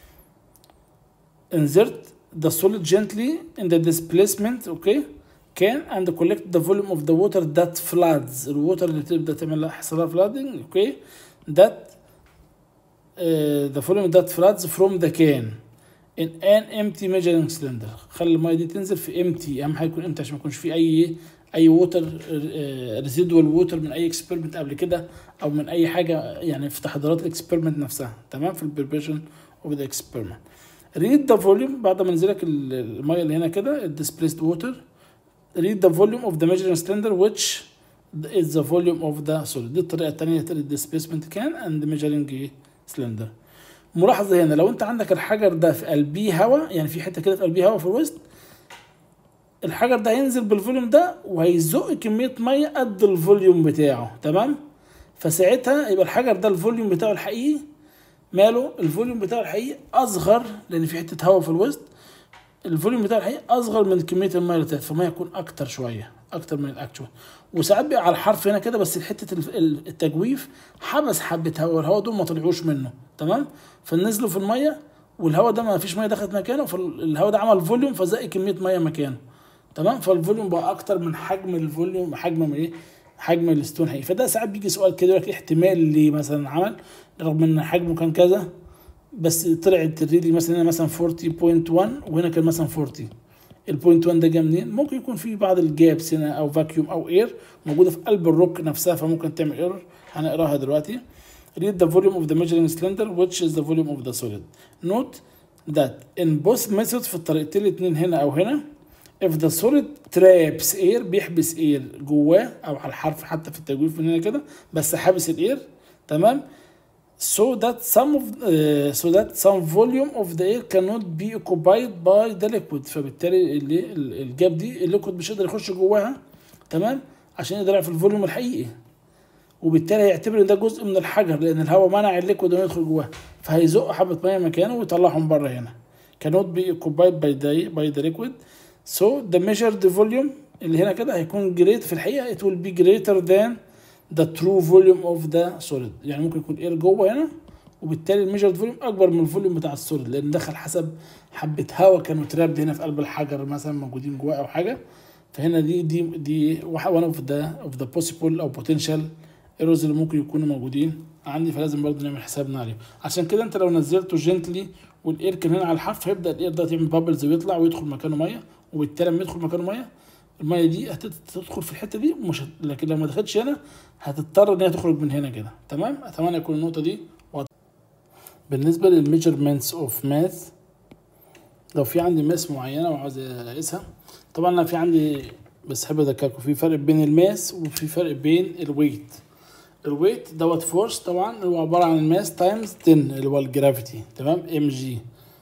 S1: insert the solid gently in the displacement okay can and collect the volume of the water that floods الووتر اللي تبدا تعمل لها حصلها flooding okay that uh, the volume that floods from the can in an empty measuring cylinder خلي الميه دي تنزل في empty اهم حاجه يكون empty عشان ما يكونش في اي اي ووتر ريزيدوال ووتر من اي اكسبيرمنت قبل كده او من اي حاجه يعني في تحضيرات الاكسبيرمنت نفسها تمام في البريبريشن اوف ذا اكسبيرمنت read the volume بعد ما نزلك ال- الميه اللي هنا كده ال displaced water read the volume of the measuring cylinder which is the volume of the solid دي الطريقه الثانيه ال displacement can and measuring cylinder ملاحظه هنا لو انت عندك الحجر ده في قلبيه هواء يعني في حته كده في قلبيه هواء في الوسط الحجر ده هينزل بالفوليوم ده وهيزق كميه ميه قد الفوليوم بتاعه تمام فساعتها يبقى الحجر ده الفوليوم بتاعه الحقيقي ماله الفوليوم بتاعه الحقيقي اصغر لان في حته هواء في الوسط الفوليوم بتاعه الحقيقي اصغر من كميه الميه اللي طلعت فما يكون اكتر شويه اكتر من الاكتوال وساعات بيبقى على الحرف هنا كده بس حته ال- ال- التجويف حبس حبه هواء والهواء دول ما طلعوش منه تمام فنزلوا في الميه والهواء ده ما فيش ميه دخلت مكانه فالهواء ده عمل فوليوم فزق كميه ميه مكانه تمام فالفوليوم بقى اكتر من حجم الفوليوم حجم من ايه حجم الستون حقيقي فده ساعات بيجي سؤال كده يقول لك إيه احتمال ليه مثلا عمل رغم ان حجمه كان كذا بس طلعت الريلي مثلا هنا مثلا 40.1 وهنا كان مثلا 40 البوينت 1 ده جه منين؟ ممكن يكون في بعض الجابس هنا او فاكيوم او اير موجوده في قلب الروك نفسها فممكن تعمل ايرور هنقراها دلوقتي. Read the volume of the measuring cylinder which is the volume of the solid. Note that in both methods في الطريقتين الاثنين هنا او هنا if the solid traps air بيحبس air جواه او على الحرف حتى في التجويف من هنا كده بس حابس الاير تمام so that some of uh, so that some volume of the air cannot be occupied by the liquid فبالتالي اللي ال- الجاب دي الليكويد مش هيقدر يخش جواها تمام عشان يقدر يعرف الفوليوم الحقيقي وبالتالي هيعتبر ان ده جزء من الحجر لان الهواء منع الليكويد انه يدخل جواه فهيزق حبه ميه مكانه ويطلعهم بره هنا cannot be occupied by the by the liquid so the measured volume اللي هنا كده هيكون great في الحقيقه it will be greater than the true volume of the solid يعني ممكن يكون اير جوه هنا وبالتالي الميجرد فوليوم اكبر من الفوليوم بتاع السوليد لان دخل حسب حبه هواء كانوا ترابد هنا في قلب الحجر مثلا موجودين جواه او حاجه فهنا دي دي دي one اوف ذا اوف ذا possible او potential ايرورز اللي ممكن يكونوا موجودين عندي فلازم برضه نعمل حسابنا عليهم عشان كده انت لو نزلته جنتلي والاير كان هنا على الحرف هيبدا الاير ده يعمل بابلز ويطلع ويدخل مكانه ميه وبالتالي لما يدخل مكانه ميه الميه دي هتدخل في الحته دي ومش هت... لكن لو ما دخلتش هنا هتضطر ان هي تخرج من هنا كده تمام اتمنى يكون النقطه دي واضحه بالنسبه للميجرمنتس اوف ماث لو في عندي ماس معينه وعاوز اقيسها طبعا انا في عندي بس حابب اذكركم في فرق بين الماس وفي فرق بين الويت الويت دوت فورس طبعا هو عباره عن الماس تايمز 10 اللي هو الجرافيتي تمام ام جي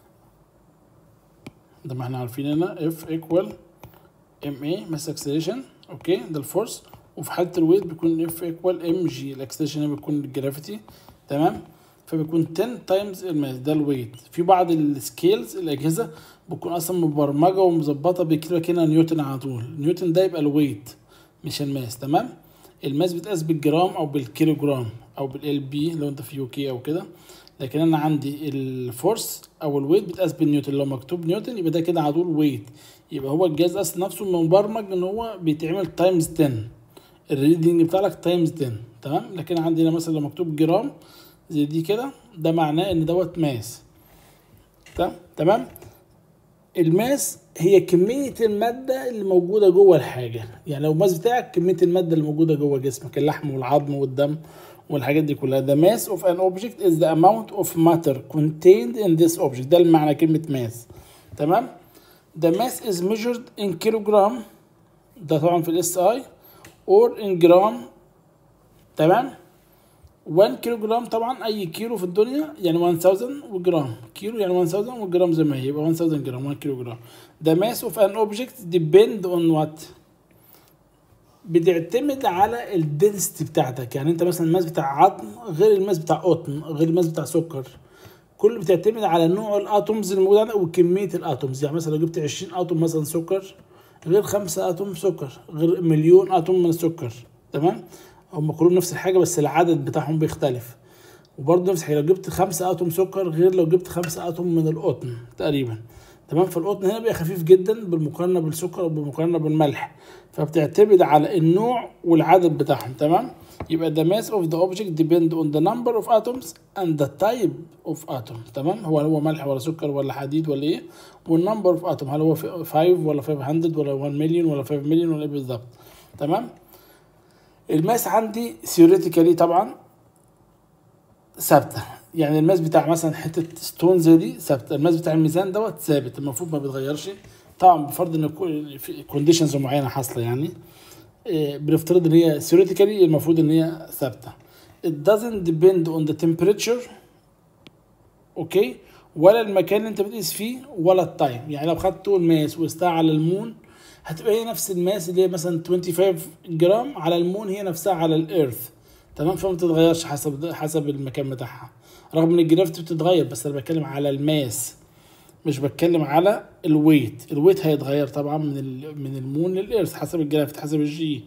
S1: ده ما احنا عارفين هنا اف ايكوال ام اي ماس اكسلريشن اوكي ده الفورس وفي حاله الويت بيكون اف ايكوال ام جي الاكسلريشن هنا بيكون الجرافيتي تمام فبيكون 10 تايمز الماس ده الويت في بعض السكيلز الاجهزه بتكون اصلا مبرمجه ومظبطه بيكتب لك هنا نيوتن على طول نيوتن ده يبقى الويت مش الماس تمام الماس بيتقاس بالجرام او بالكيلو جرام او بالال بي لو انت في يو كي او كده لكن انا عندي الفورس او الويت بيتقاس بالنيوتن لو مكتوب نيوتن يبقى ده كده على طول ويت يبقى هو الجهاز اصلا نفسه مبرمج ان هو بيتعمل تايمز 10 الريدنج بتاع لك تايمز 10 تمام لكن عندنا مثلا لو مكتوب جرام زي دي كده ده معناه ان دوت ماس تمام تمام الماس هي كمية المادة اللي موجودة جوه الحاجة يعني لو الماس بتاعك كمية المادة اللي موجودة جوه جسمك اللحم والعظم والدم والحاجات دي كلها the mass of an object is the amount of matter contained in this object ده المعنى كلمة mass تمام the mass is measured in kilogram ده طبعا في الاس اي or in gram تمام 1 كيلو جرام طبعا اي كيلو في الدنيا يعني 1000 وجرام كيلو يعني 1000 وجرام زي ما هي يبقى 1000 جرام 1 كيلو جرام the mass of an object depend on what بتعتمد على الدنسيتي بتاعتك يعني انت مثلا الماس بتاع عظم غير الماس بتاع قطن غير الماس بتاع سكر كل بتعتمد على نوع الاتومز اللي موجوده عندك وكميه الاتومز يعني مثلا لو جبت 20 اتوم مثلا سكر غير 5 اتوم سكر غير مليون اتوم من السكر تمام هم كلهم نفس الحاجه بس العدد بتاعهم بيختلف وبرضه نفس الحاجه لو جبت خمسة اتوم سكر غير لو جبت خمسة اتوم من القطن تقريبا تمام فالقطن هنا بيبقى خفيف جدا بالمقارنه بالسكر او بالمقارنه بالملح فبتعتمد على النوع والعدد بتاعهم تمام يبقى the mass of the object depend on the number of atoms and the type of atom تمام هو هو ملح ولا سكر ولا حديد ولا ايه والنمبر اوف اتوم هل هو 5 ولا 500 ولا 1 مليون ولا 5 مليون ولا ايه بالظبط تمام الماس عندي ثيوريتيكالي طبعا ثابته يعني الماس بتاع مثلا حته ستون زي دي ثابته الماس بتاع الميزان دوت ثابت المفروض ما بيتغيرش طبعا بفرض ان في كونديشنز معينه حاصله يعني إيه بنفترض ان هي ثيوريتيكالي المفروض ان هي ثابته it doesn't depend on the temperature اوكي ولا المكان اللي انت بتقيس فيه ولا التايم يعني لو خدت طول ماس وقستها على المون هتبقى هي نفس الماس اللي هي مثلا 25 جرام على المون هي نفسها على الارث تمام فما بتتغيرش حسب حسب المكان بتاعها رغم ان الجرافيتي بتتغير بس انا بتكلم على الماس مش بتكلم على الويت الويت هيتغير طبعا من من المون للارث حسب الجرافيتي حسب الجي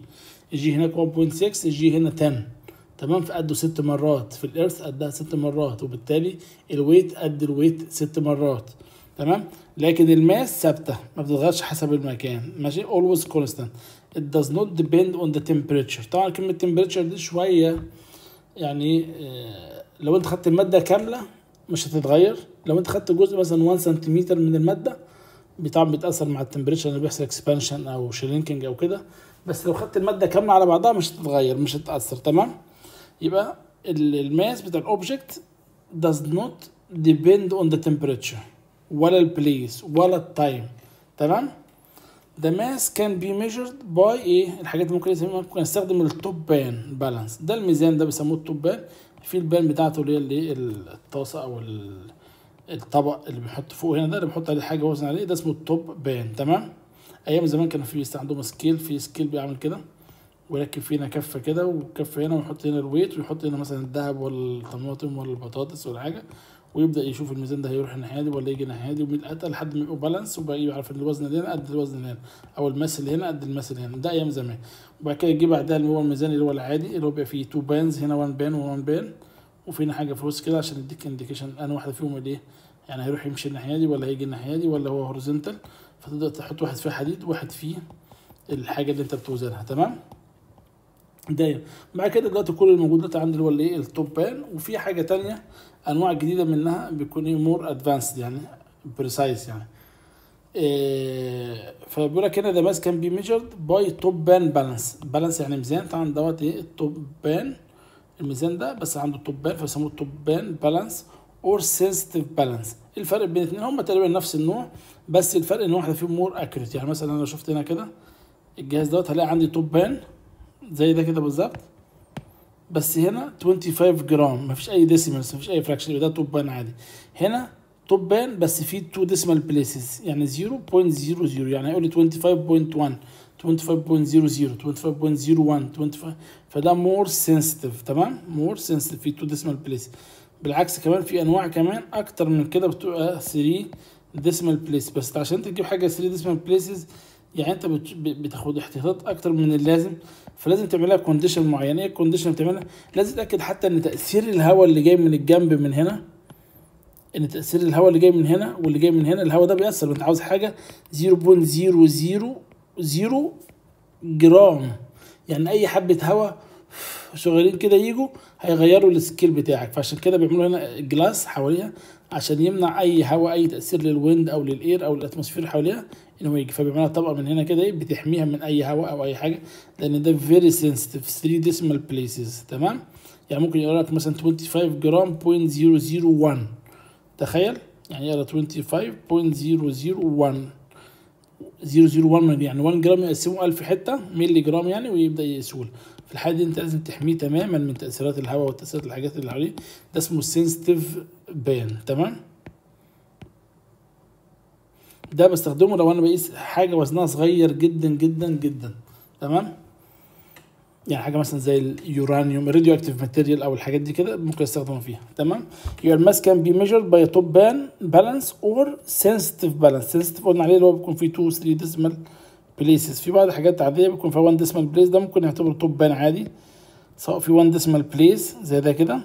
S1: الجي هناك 1.6 الجي هنا 10 تمام فقده ست مرات في الارث قدها ست مرات وبالتالي الويت قد الويت ست مرات تمام لكن الماس ثابته ما بتتغيرش حسب المكان ماشي always constant it does not depend on the temperature طبعا كلمه temperature دي شويه يعني آه، لو انت خدت الماده كامله مش هتتغير لو انت خدت جزء مثلا 1 سنتيمتر من الماده طبعا بيتاثر مع التمبريتشر اللي بيحصل اكسبانشن او شرينكينج او كده بس لو خدت الماده كامله على بعضها مش هتتغير مش هتتاثر تمام يبقى ال- الماس بتاع الاوبجكت does not depend on the temperature ولا البليس ولا التايم تمام The mass can be measured by ايه الحاجات اللي ممكن يسميها ممكن نستخدم التوب بان بالانس ده الميزان ده بيسموه التوب بان في البان بتاعته اللي هي اللي الطاسه او ال- الطبق اللي بيحط فوق هنا ده اللي بيحط عليه حاجه وزن عليه ده اسمه التوب بان تمام ايام زمان كانوا في يستخدموا سكيل في سكيل بيعمل كده ويركب فينا كفه كده وكفه هنا ويحط هنا الويت ويحط هنا مثلا الذهب ولا الطماطم ولا البطاطس ولا حاجه ويبدا يشوف الميزان ده هيروح الناحيه دي ولا يجي الناحيه دي ومين اتقل لحد ما يبقوا بالانس وبقى يعرف ان الوزن اللي هنا قد الوزن اللي هنا او الماس اللي هنا قد الماس اللي هنا ده ايام زمان وبعد كده يجي بعدها اللي هو الميزان اللي هو العادي اللي هو بيبقى فيه تو بانز هنا 1 بان و1 بان وفي هنا حاجه في وسط كده عشان يديك انديكيشن انا واحده فيهم اللي ايه يعني هيروح يمشي الناحيه دي ولا هيجي الناحيه دي ولا هو هوريزونتال فتبدا تحط واحد فيه حديد وواحد فيه الحاجه اللي انت بتوزنها تمام دايما بعد كده دلوقتي كل الموجود دلوقتي عندي اللي هو الايه التوب بان وفي حاجه تانية انواع جديده منها بيكون ايه مور ادفانسد يعني بريسايز يعني إيه فبيقول لك هنا ذا ماس كان بي ميجرد باي توب بان بالانس بالانس يعني ميزان طبعا دوت ايه التوب بان الميزان ده بس عنده توب بان فيسموه توب بان بالانس اور سنسيتيف بالانس الفرق بين الاثنين هم تقريبا نفس النوع بس الفرق ان واحده فيهم مور اكيوريت يعني مثلا انا لو شفت هنا كده الجهاز دوت هلاقي عندي توب بان زي ده كده بالظبط بس هنا 25 جرام مفيش اي ديسيمالز مفيش اي فراكشن يبقى ده توب بان عادي هنا توب بان بس فيه 2 ديسيمال بليسز يعني 0.00 يعني هيقول لي 25.1 25.00 25.01 25 فده مور سنسيتيف تمام مور سنسيتيف فيه 2 ديسيمال بليس بالعكس كمان في انواع كمان اكتر من كده بتبقى 3 ديسيمال بليس بس عشان تجيب حاجه 3 ديسيمال بليسز يعني انت بت- بتاخد احتياطات اكتر من اللازم فلازم تعملها كونديشن معينه ايه الكونديشن بتعملها لازم تتاكد حتى ان تاثير الهواء اللي جاي من الجنب من هنا ان تاثير الهواء اللي جاي من هنا واللي جاي من هنا الهواء ده بيأثر انت عاوز حاجه 0.000 جرام يعني اي حبه هواء شغالين كده يجوا هيغيروا السكيل بتاعك فعشان كده بيعملوا هنا جلاس حواليها عشان يمنع اي هواء اي تاثير للويند او للاير او الاتموسفير حواليها ان هو يجي فبيعملها طبقه من هنا كده ايه بتحميها من اي هواء او اي حاجه لان ده فيري سنسيتيف 3 ديسيمال بليسز تمام يعني ممكن يقول لك مثلا 25 جرام 0.001 تخيل يعني يقرا 25.001 001 يعني 1 جرام يقسموا 1000 حته ملي جرام يعني ويبدا يقيسوه في الحاله دي انت لازم تحميه تماما من تاثيرات الهواء وتاثيرات الحاجات اللي حواليه ده اسمه سنسيتيف بان تمام ده بستخدمه لو انا بقيس حاجه وزنها صغير جدا جدا جدا تمام يعني حاجه مثلا زي اليورانيوم الراديو اكتيف ماتيريال او الحاجات دي كده ممكن استخدمه فيها تمام your mass can be measured by a top band balance or sensitive balance sensitive قلنا عليه اللي هو بيكون فيه 2 3 decimal places في بعض الحاجات عاديه بيكون فيها 1 decimal place ده ممكن نعتبره توب بان عادي سواء في 1 decimal place زي ده كده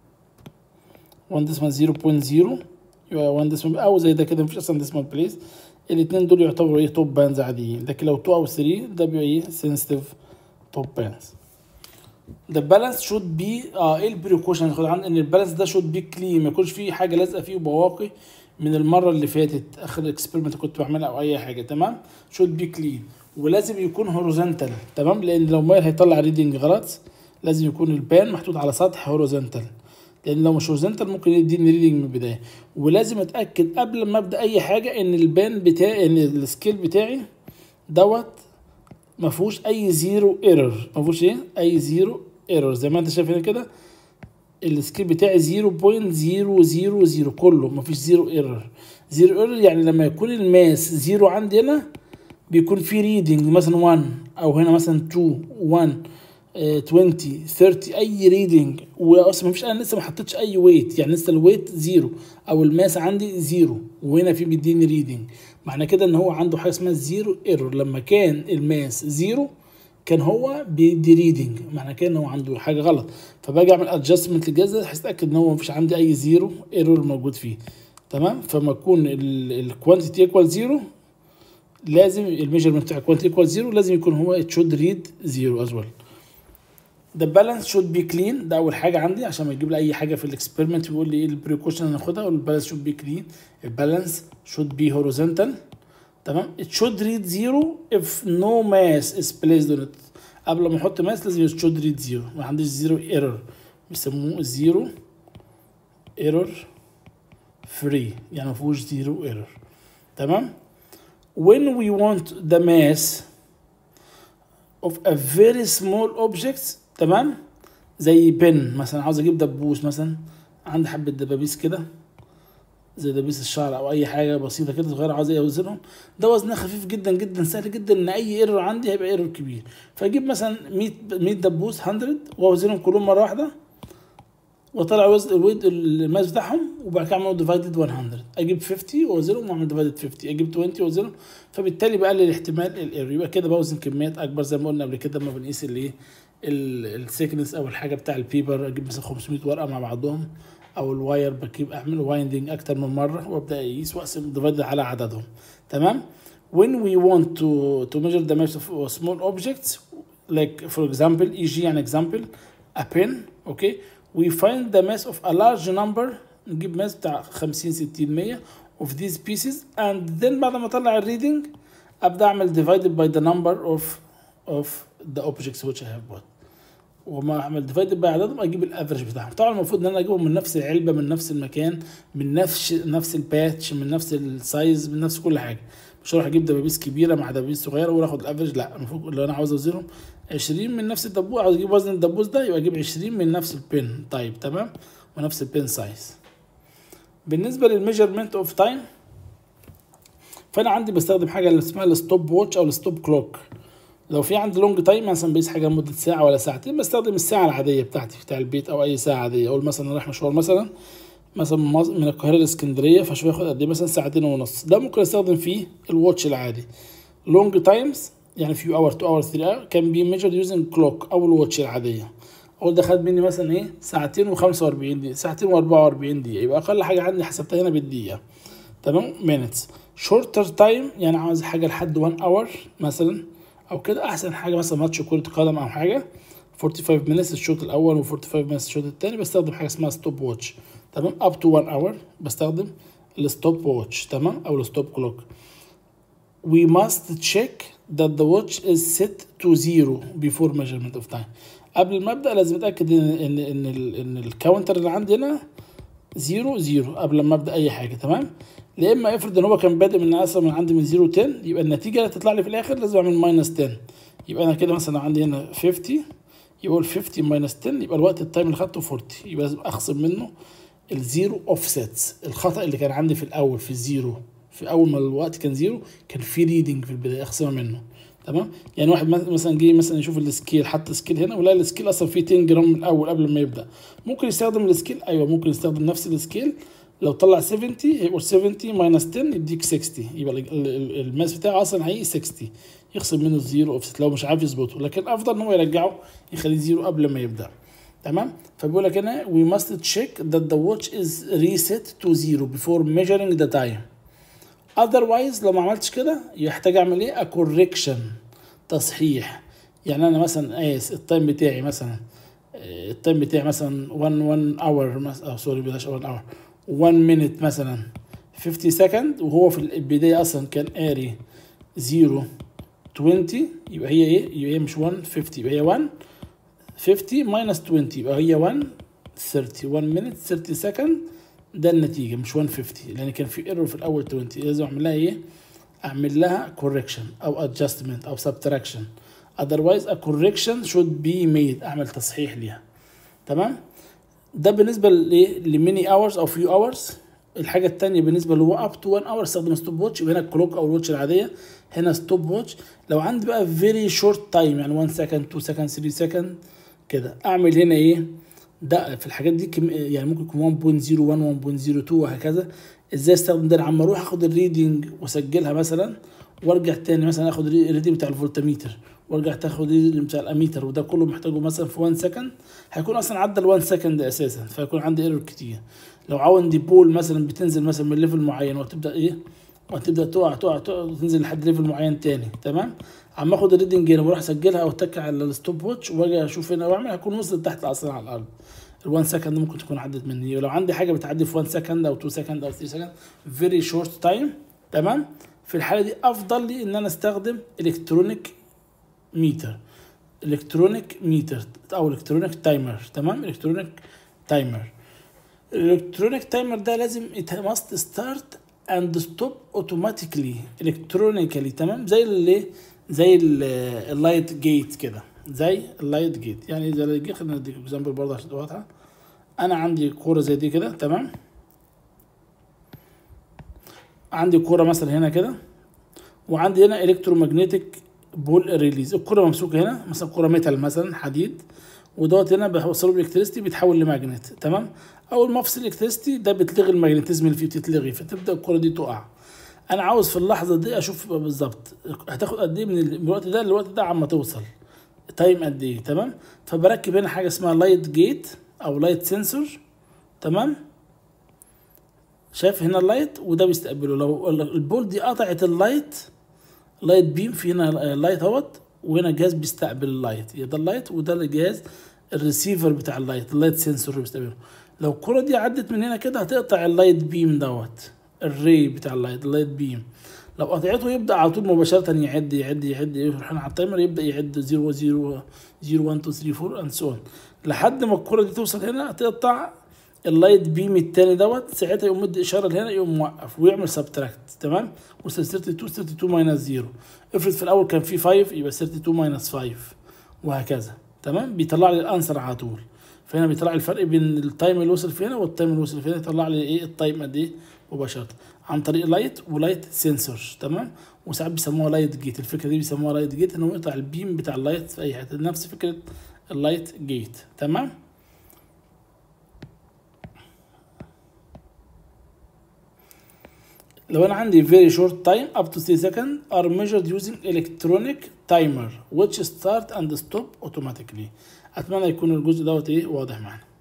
S1: 1 decimal 0.0 يبقى 1 decimal او زي ده كده مفيش اصلا decimal place الاثنين دول يعتبروا ايه توب بانز عاديين لكن لو 2 او 3 ده بيبقى ايه sensitive توب بانز the balance should be اه ايه البريكوشن خد عن ان البالانس ده should be clean ما يكونش فيه حاجه لازقه فيه بواقي من المره اللي فاتت اخر اكسبيرمنت كنت بعملها او اي حاجه تمام should be clean ولازم يكون هوريزونتال تمام لان لو مايل هيطلع ريدنج غلط لازم يكون البان محطوط على سطح هوريزونتال لان لو مش هوريزونتال ممكن يديني ريدنج من البدايه ولازم اتاكد قبل ما ابدا اي حاجه ان البان بتاعي ان السكيل بتاعي دوت ما فيهوش اي زيرو ايرور ما فيهوش ايه اي زيرو ايرور زي ما انت شايف هنا كده السكيل بتاعي 0.000 كله ما فيش زيرو ايرور زيرو ايرور يعني لما يكون الماس زيرو عندي هنا بيكون في ريدنج مثلا 1 او هنا مثلا 2 1 آه، 20 30 اي ريدنج واصلا مفيش انا لسه ما حطيتش اي ويت يعني لسه الويت زيرو او الماس عندي زيرو وهنا في بيديني ريدنج معنى كده ان هو عنده حاجه اسمها زيرو ايرور لما كان الماس زيرو كان هو بيدي ريدنج معنى كده ان هو عنده حاجه غلط فباجي اعمل ادجستمنت للجهاز ده بحيث اتاكد ان هو مفيش عندي اي زيرو ايرور موجود فيه تمام فما يكون الكوانتيتي ايكوال زيرو لازم الميجرمنت بتاع الكوانتيتي ايكوال زيرو لازم يكون هو it should read زيرو از ويل the balance should be clean ده اول حاجه عندي عشان ما يجيب لي اي حاجه في الاكسبيرمنت ويقول لي ايه البريكوشن اللي هناخدها والبالانس should be clean البالانس should be horizontal تمام it should read zero if no mass is placed on it قبل ما احط ماس لازم it should read zero ما عنديش زيرو ايرور بيسموه زيرو ايرور فري يعني ما فيهوش زيرو ايرور تمام when we want the mass of a very small objects تمام زي بن مثلا عاوز اجيب دبوس مثلا عندي حبه دبابيس كده زي دبيس الشعر او اي حاجه بسيطه كده صغيره عاوز اوزنهم ده وزنها خفيف جدا جدا سهل جدا ان اي ايرور عندي هيبقى ايرور كبير فاجيب مثلا 100 100 دبوس 100 واوزنهم كلهم مره واحده واطلع وزن الويد الماس بتاعهم وبعد كده اعمل ديفايدد 100 اجيب 50 واوزنهم واعمل ديفايدد 50 اجيب 20 واوزنهم فبالتالي بقلل احتمال الايرور يبقى كده بوزن كميات اكبر زي ما قلنا قبل كده لما بنقيس الايه السيكنس او الحاجه بتاع البيبر اجيب مثلا 500 ورقه مع بعضهم او الواير بجيب اعمل وايندنج اكتر من مره وابدا اقيس واقسم ديفايد على عددهم تمام when we want to to measure the mass of small objects like for example e.g. an example a pen okay we find the mass of a large number نجيب ماس بتاع 50 60 100 of these pieces and then بعد ما اطلع الريدنج ابدا اعمل divided by the number of of the objects which I have bought وما اعمل ديفايدد باي عددهم اجيب الافرج بتاعهم طبعا المفروض ان انا اجيبهم من نفس العلبه من نفس المكان من نفس نفس الباتش من نفس السايز من نفس كل حاجه مش هروح اجيب دبابيس كبيره مع دبابيس صغيره واروح اخد الافرج لا المفروض لو انا عاوز اوزنهم 20 من نفس الدبوس عاوز اجيب وزن الدبوس ده يبقى اجيب 20 من نفس البن طيب تمام ونفس البن سايز بالنسبه للميجرمنت اوف تايم فانا عندي بستخدم حاجه اللي اسمها الستوب واتش او الستوب كلوك لو في عندي لونج تايم مثلا بقيس حاجه لمده ساعه ولا ساعتين بستخدم الساعه العاديه بتاعتي بتاع البيت او اي ساعه عاديه اقول مثلا رايح مشوار مثلا مثلا من القاهره لاسكندريه فشويه ياخد قد ايه مثلا ساعتين ونص ده ممكن استخدم فيه الواتش العادي لونج تايمز يعني فيو اور 2 اور 3 اور كان بي ميجر يوزنج كلوك او الواتش العاديه اقول ده خد مني مثلا ايه ساعتين و45 دقيقه ساعتين و44 دقيقه يبقى اقل حاجه عندي حسبتها هنا بالدقيقه تمام مينتس شورتر تايم يعني عاوز حاجه لحد 1 اور مثلا او كده احسن حاجه مثلا ماتش كره قدم او حاجه 45 minutes الشوط الاول و45 minutes الشوط الثاني بستخدم حاجه اسمها ستوب واتش تمام اب تو 1 اور بستخدم الستوب واتش تمام او الستوب كلوك we must check that the watch is set to zero before measurement of time قبل ما ابدا لازم اتاكد ان ان ان, إن الكاونتر اللي عندي هنا زيرو زيرو قبل ما ابدا اي حاجه تمام يا اما افرض ان هو كان بادئ من اصلا من عندي من 0 10 يبقى النتيجه اللي هتطلع لي في الاخر لازم اعمل ماينس 10 يبقى انا كده مثلا عندي هنا 50 يبقى ال 50 ماينس 10 يبقى الوقت التايم اللي خدته 40 يبقى لازم اخصم منه الزيرو اوفسيتس الخطا اللي كان عندي في الاول في الزيرو في اول ما الوقت كان زيرو كان في ريدنج في البدايه اخصمها منه تمام يعني واحد مثلا جه مثلا يشوف السكيل حط سكيل هنا ولا السكيل اصلا فيه 10 جرام من الاول قبل ما يبدا ممكن يستخدم السكيل ايوه ممكن يستخدم نفس السكيل لو طلع 70 هيبقى 70 ماينس 10 يديك 60 يبقى الماس بتاعه اصلا هيجي 60 يخصم منه الزيرو اوفست لو مش عارف يظبطه لكن افضل ان هو يرجعه يخليه زيرو قبل ما يبدا تمام فبيقول لك هنا we must check that the watch is reset to zero before measuring the time otherwise لو ما عملتش كده يحتاج اعمل ايه a correction تصحيح يعني انا مثلا قايس التايم بتاعي مثلا التايم بتاعي مثلا 1 1 اور مثلا او سوري بلاش 1 اور 1 مينت مثلا 50 سكند وهو في البداية أصلا كان قاري 0 20 يبقى هي إيه؟ يبقى هي مش 1 50 يبقى هي 1 50 ماينس 20 يبقى هي 1 30 1 مينت 30 سكند ده النتيجة مش 150 لأن كان في ايرور في الأول 20 لازم أعمل لها إيه؟ أعمل لها correction أو adjustment أو subtraction otherwise a correction should be made أعمل تصحيح ليها تمام؟ ده بالنسبه لايه لميني اورز او فيو اورز الحاجه الثانيه بالنسبه اللي هو اب تو 1 اور استخدم ستوب واتش يبقى هنا الكلوك او الواتش العاديه هنا ستوب واتش لو عندي بقى فيري شورت تايم يعني 1 سكند 2 سكند 3 سكند كده اعمل هنا ايه ده في الحاجات دي كم يعني ممكن يكون 1.01 1.02 وهكذا ازاي استخدم ده عم اروح اخد الريدنج واسجلها مثلا وارجع تاني مثلا اخد الريدنج بتاع الفولتميتر وارجع تاخد اللي بتاع الاميتر وده كله محتاجه مثلا في 1 سكند هيكون اصلا عدى ال 1 سكند اساسا فيكون عندي ايرور كتير لو عندي بول مثلا بتنزل مثلا من ليفل معين وتبدا ايه وتبدا تقع تقع تقع تنزل لحد ليفل معين تاني تمام عم اخد الريدنج هنا واروح اسجلها او اتك على الستوب واتش واجي اشوف هنا واعمل هكون وصلت تحت اصلا على الارض ال 1 سكند ممكن تكون عدت مني ولو عندي حاجه بتعدي في 1 سكند او 2 سكند او 3 سكند فيري شورت تايم تمام في الحاله دي افضل لي ان انا استخدم الكترونيك ميتر الكترونيك ميتر او الكترونيك تايمر تمام الكترونيك تايمر الالكترونيك تايمر ده لازم it must start and stop automatically الكترونيكالي تمام زي اللي زي اللايت جيت كده زي اللايت جيت يعني زي اللايت جيت خلينا نديك اكزامبل برضه عشان تبقى واضحه انا عندي كوره زي دي كده تمام عندي كوره مثلا هنا كده وعندي هنا الكترومagnetic بول ريليز الكوره ممسوكه هنا مثلا كوره ميتال مثلا حديد ودوت هنا بوصله بالالكتريستي بيتحول لماجنت تمام اول ما افصل الالكتريستي ده بتلغي الماجنتيزم اللي فيه بتتلغي فتبدا الكوره دي تقع انا عاوز في اللحظه دي اشوف بالظبط هتاخد قد ايه من الوقت ده للوقت ده عما توصل تايم قد ايه تمام فبركب هنا حاجه اسمها لايت جيت او لايت سنسور تمام شايف هنا اللايت وده بيستقبله لو البول دي قطعت اللايت لايت بيم في هنا لايت اهوت وهنا جهاز بيستقبل اللايت ده اللايت وده الجهاز الريسيفر بتاع اللايت اللايت سنسور اللي بيستقبله لو الكرة دي عدت من هنا كده هتقطع اللايت بيم دوت الري بتاع اللايت اللايت بيم لو قطعته يبدا على طول مباشره يعد يعد يعد يروح على التايمر يبدا يعد 0 0 0 1 2 3 4 اند سو لحد ما الكرة دي توصل هنا تقطع اللايت بيم التاني دوت ساعتها يقوم مدي اشاره لهنا يقوم موقف ويعمل سبتراكت تمام وصل 32 32 ماينس 0 افرض في الاول كان في 5 يبقى 32 ماينس 5 وهكذا تمام بيطلع لي الانسر على طول فهنا بيطلع لي الفرق بين التايم اللي وصل فينا والتايم اللي وصل فينا يطلع لي ايه التايم قد ايه مباشره عن طريق لايت ولايت سنسور تمام وساعات بيسموها لايت جيت الفكره دي بيسموها لايت جيت ان هو يقطع البيم بتاع اللايت في اي حته نفس فكره اللايت جيت تمام لو انا عندي very short time up to 3 seconds are measured using electronic timer which start and stop automatically اتمنى يكون الجزء دوت ايه واضح معانا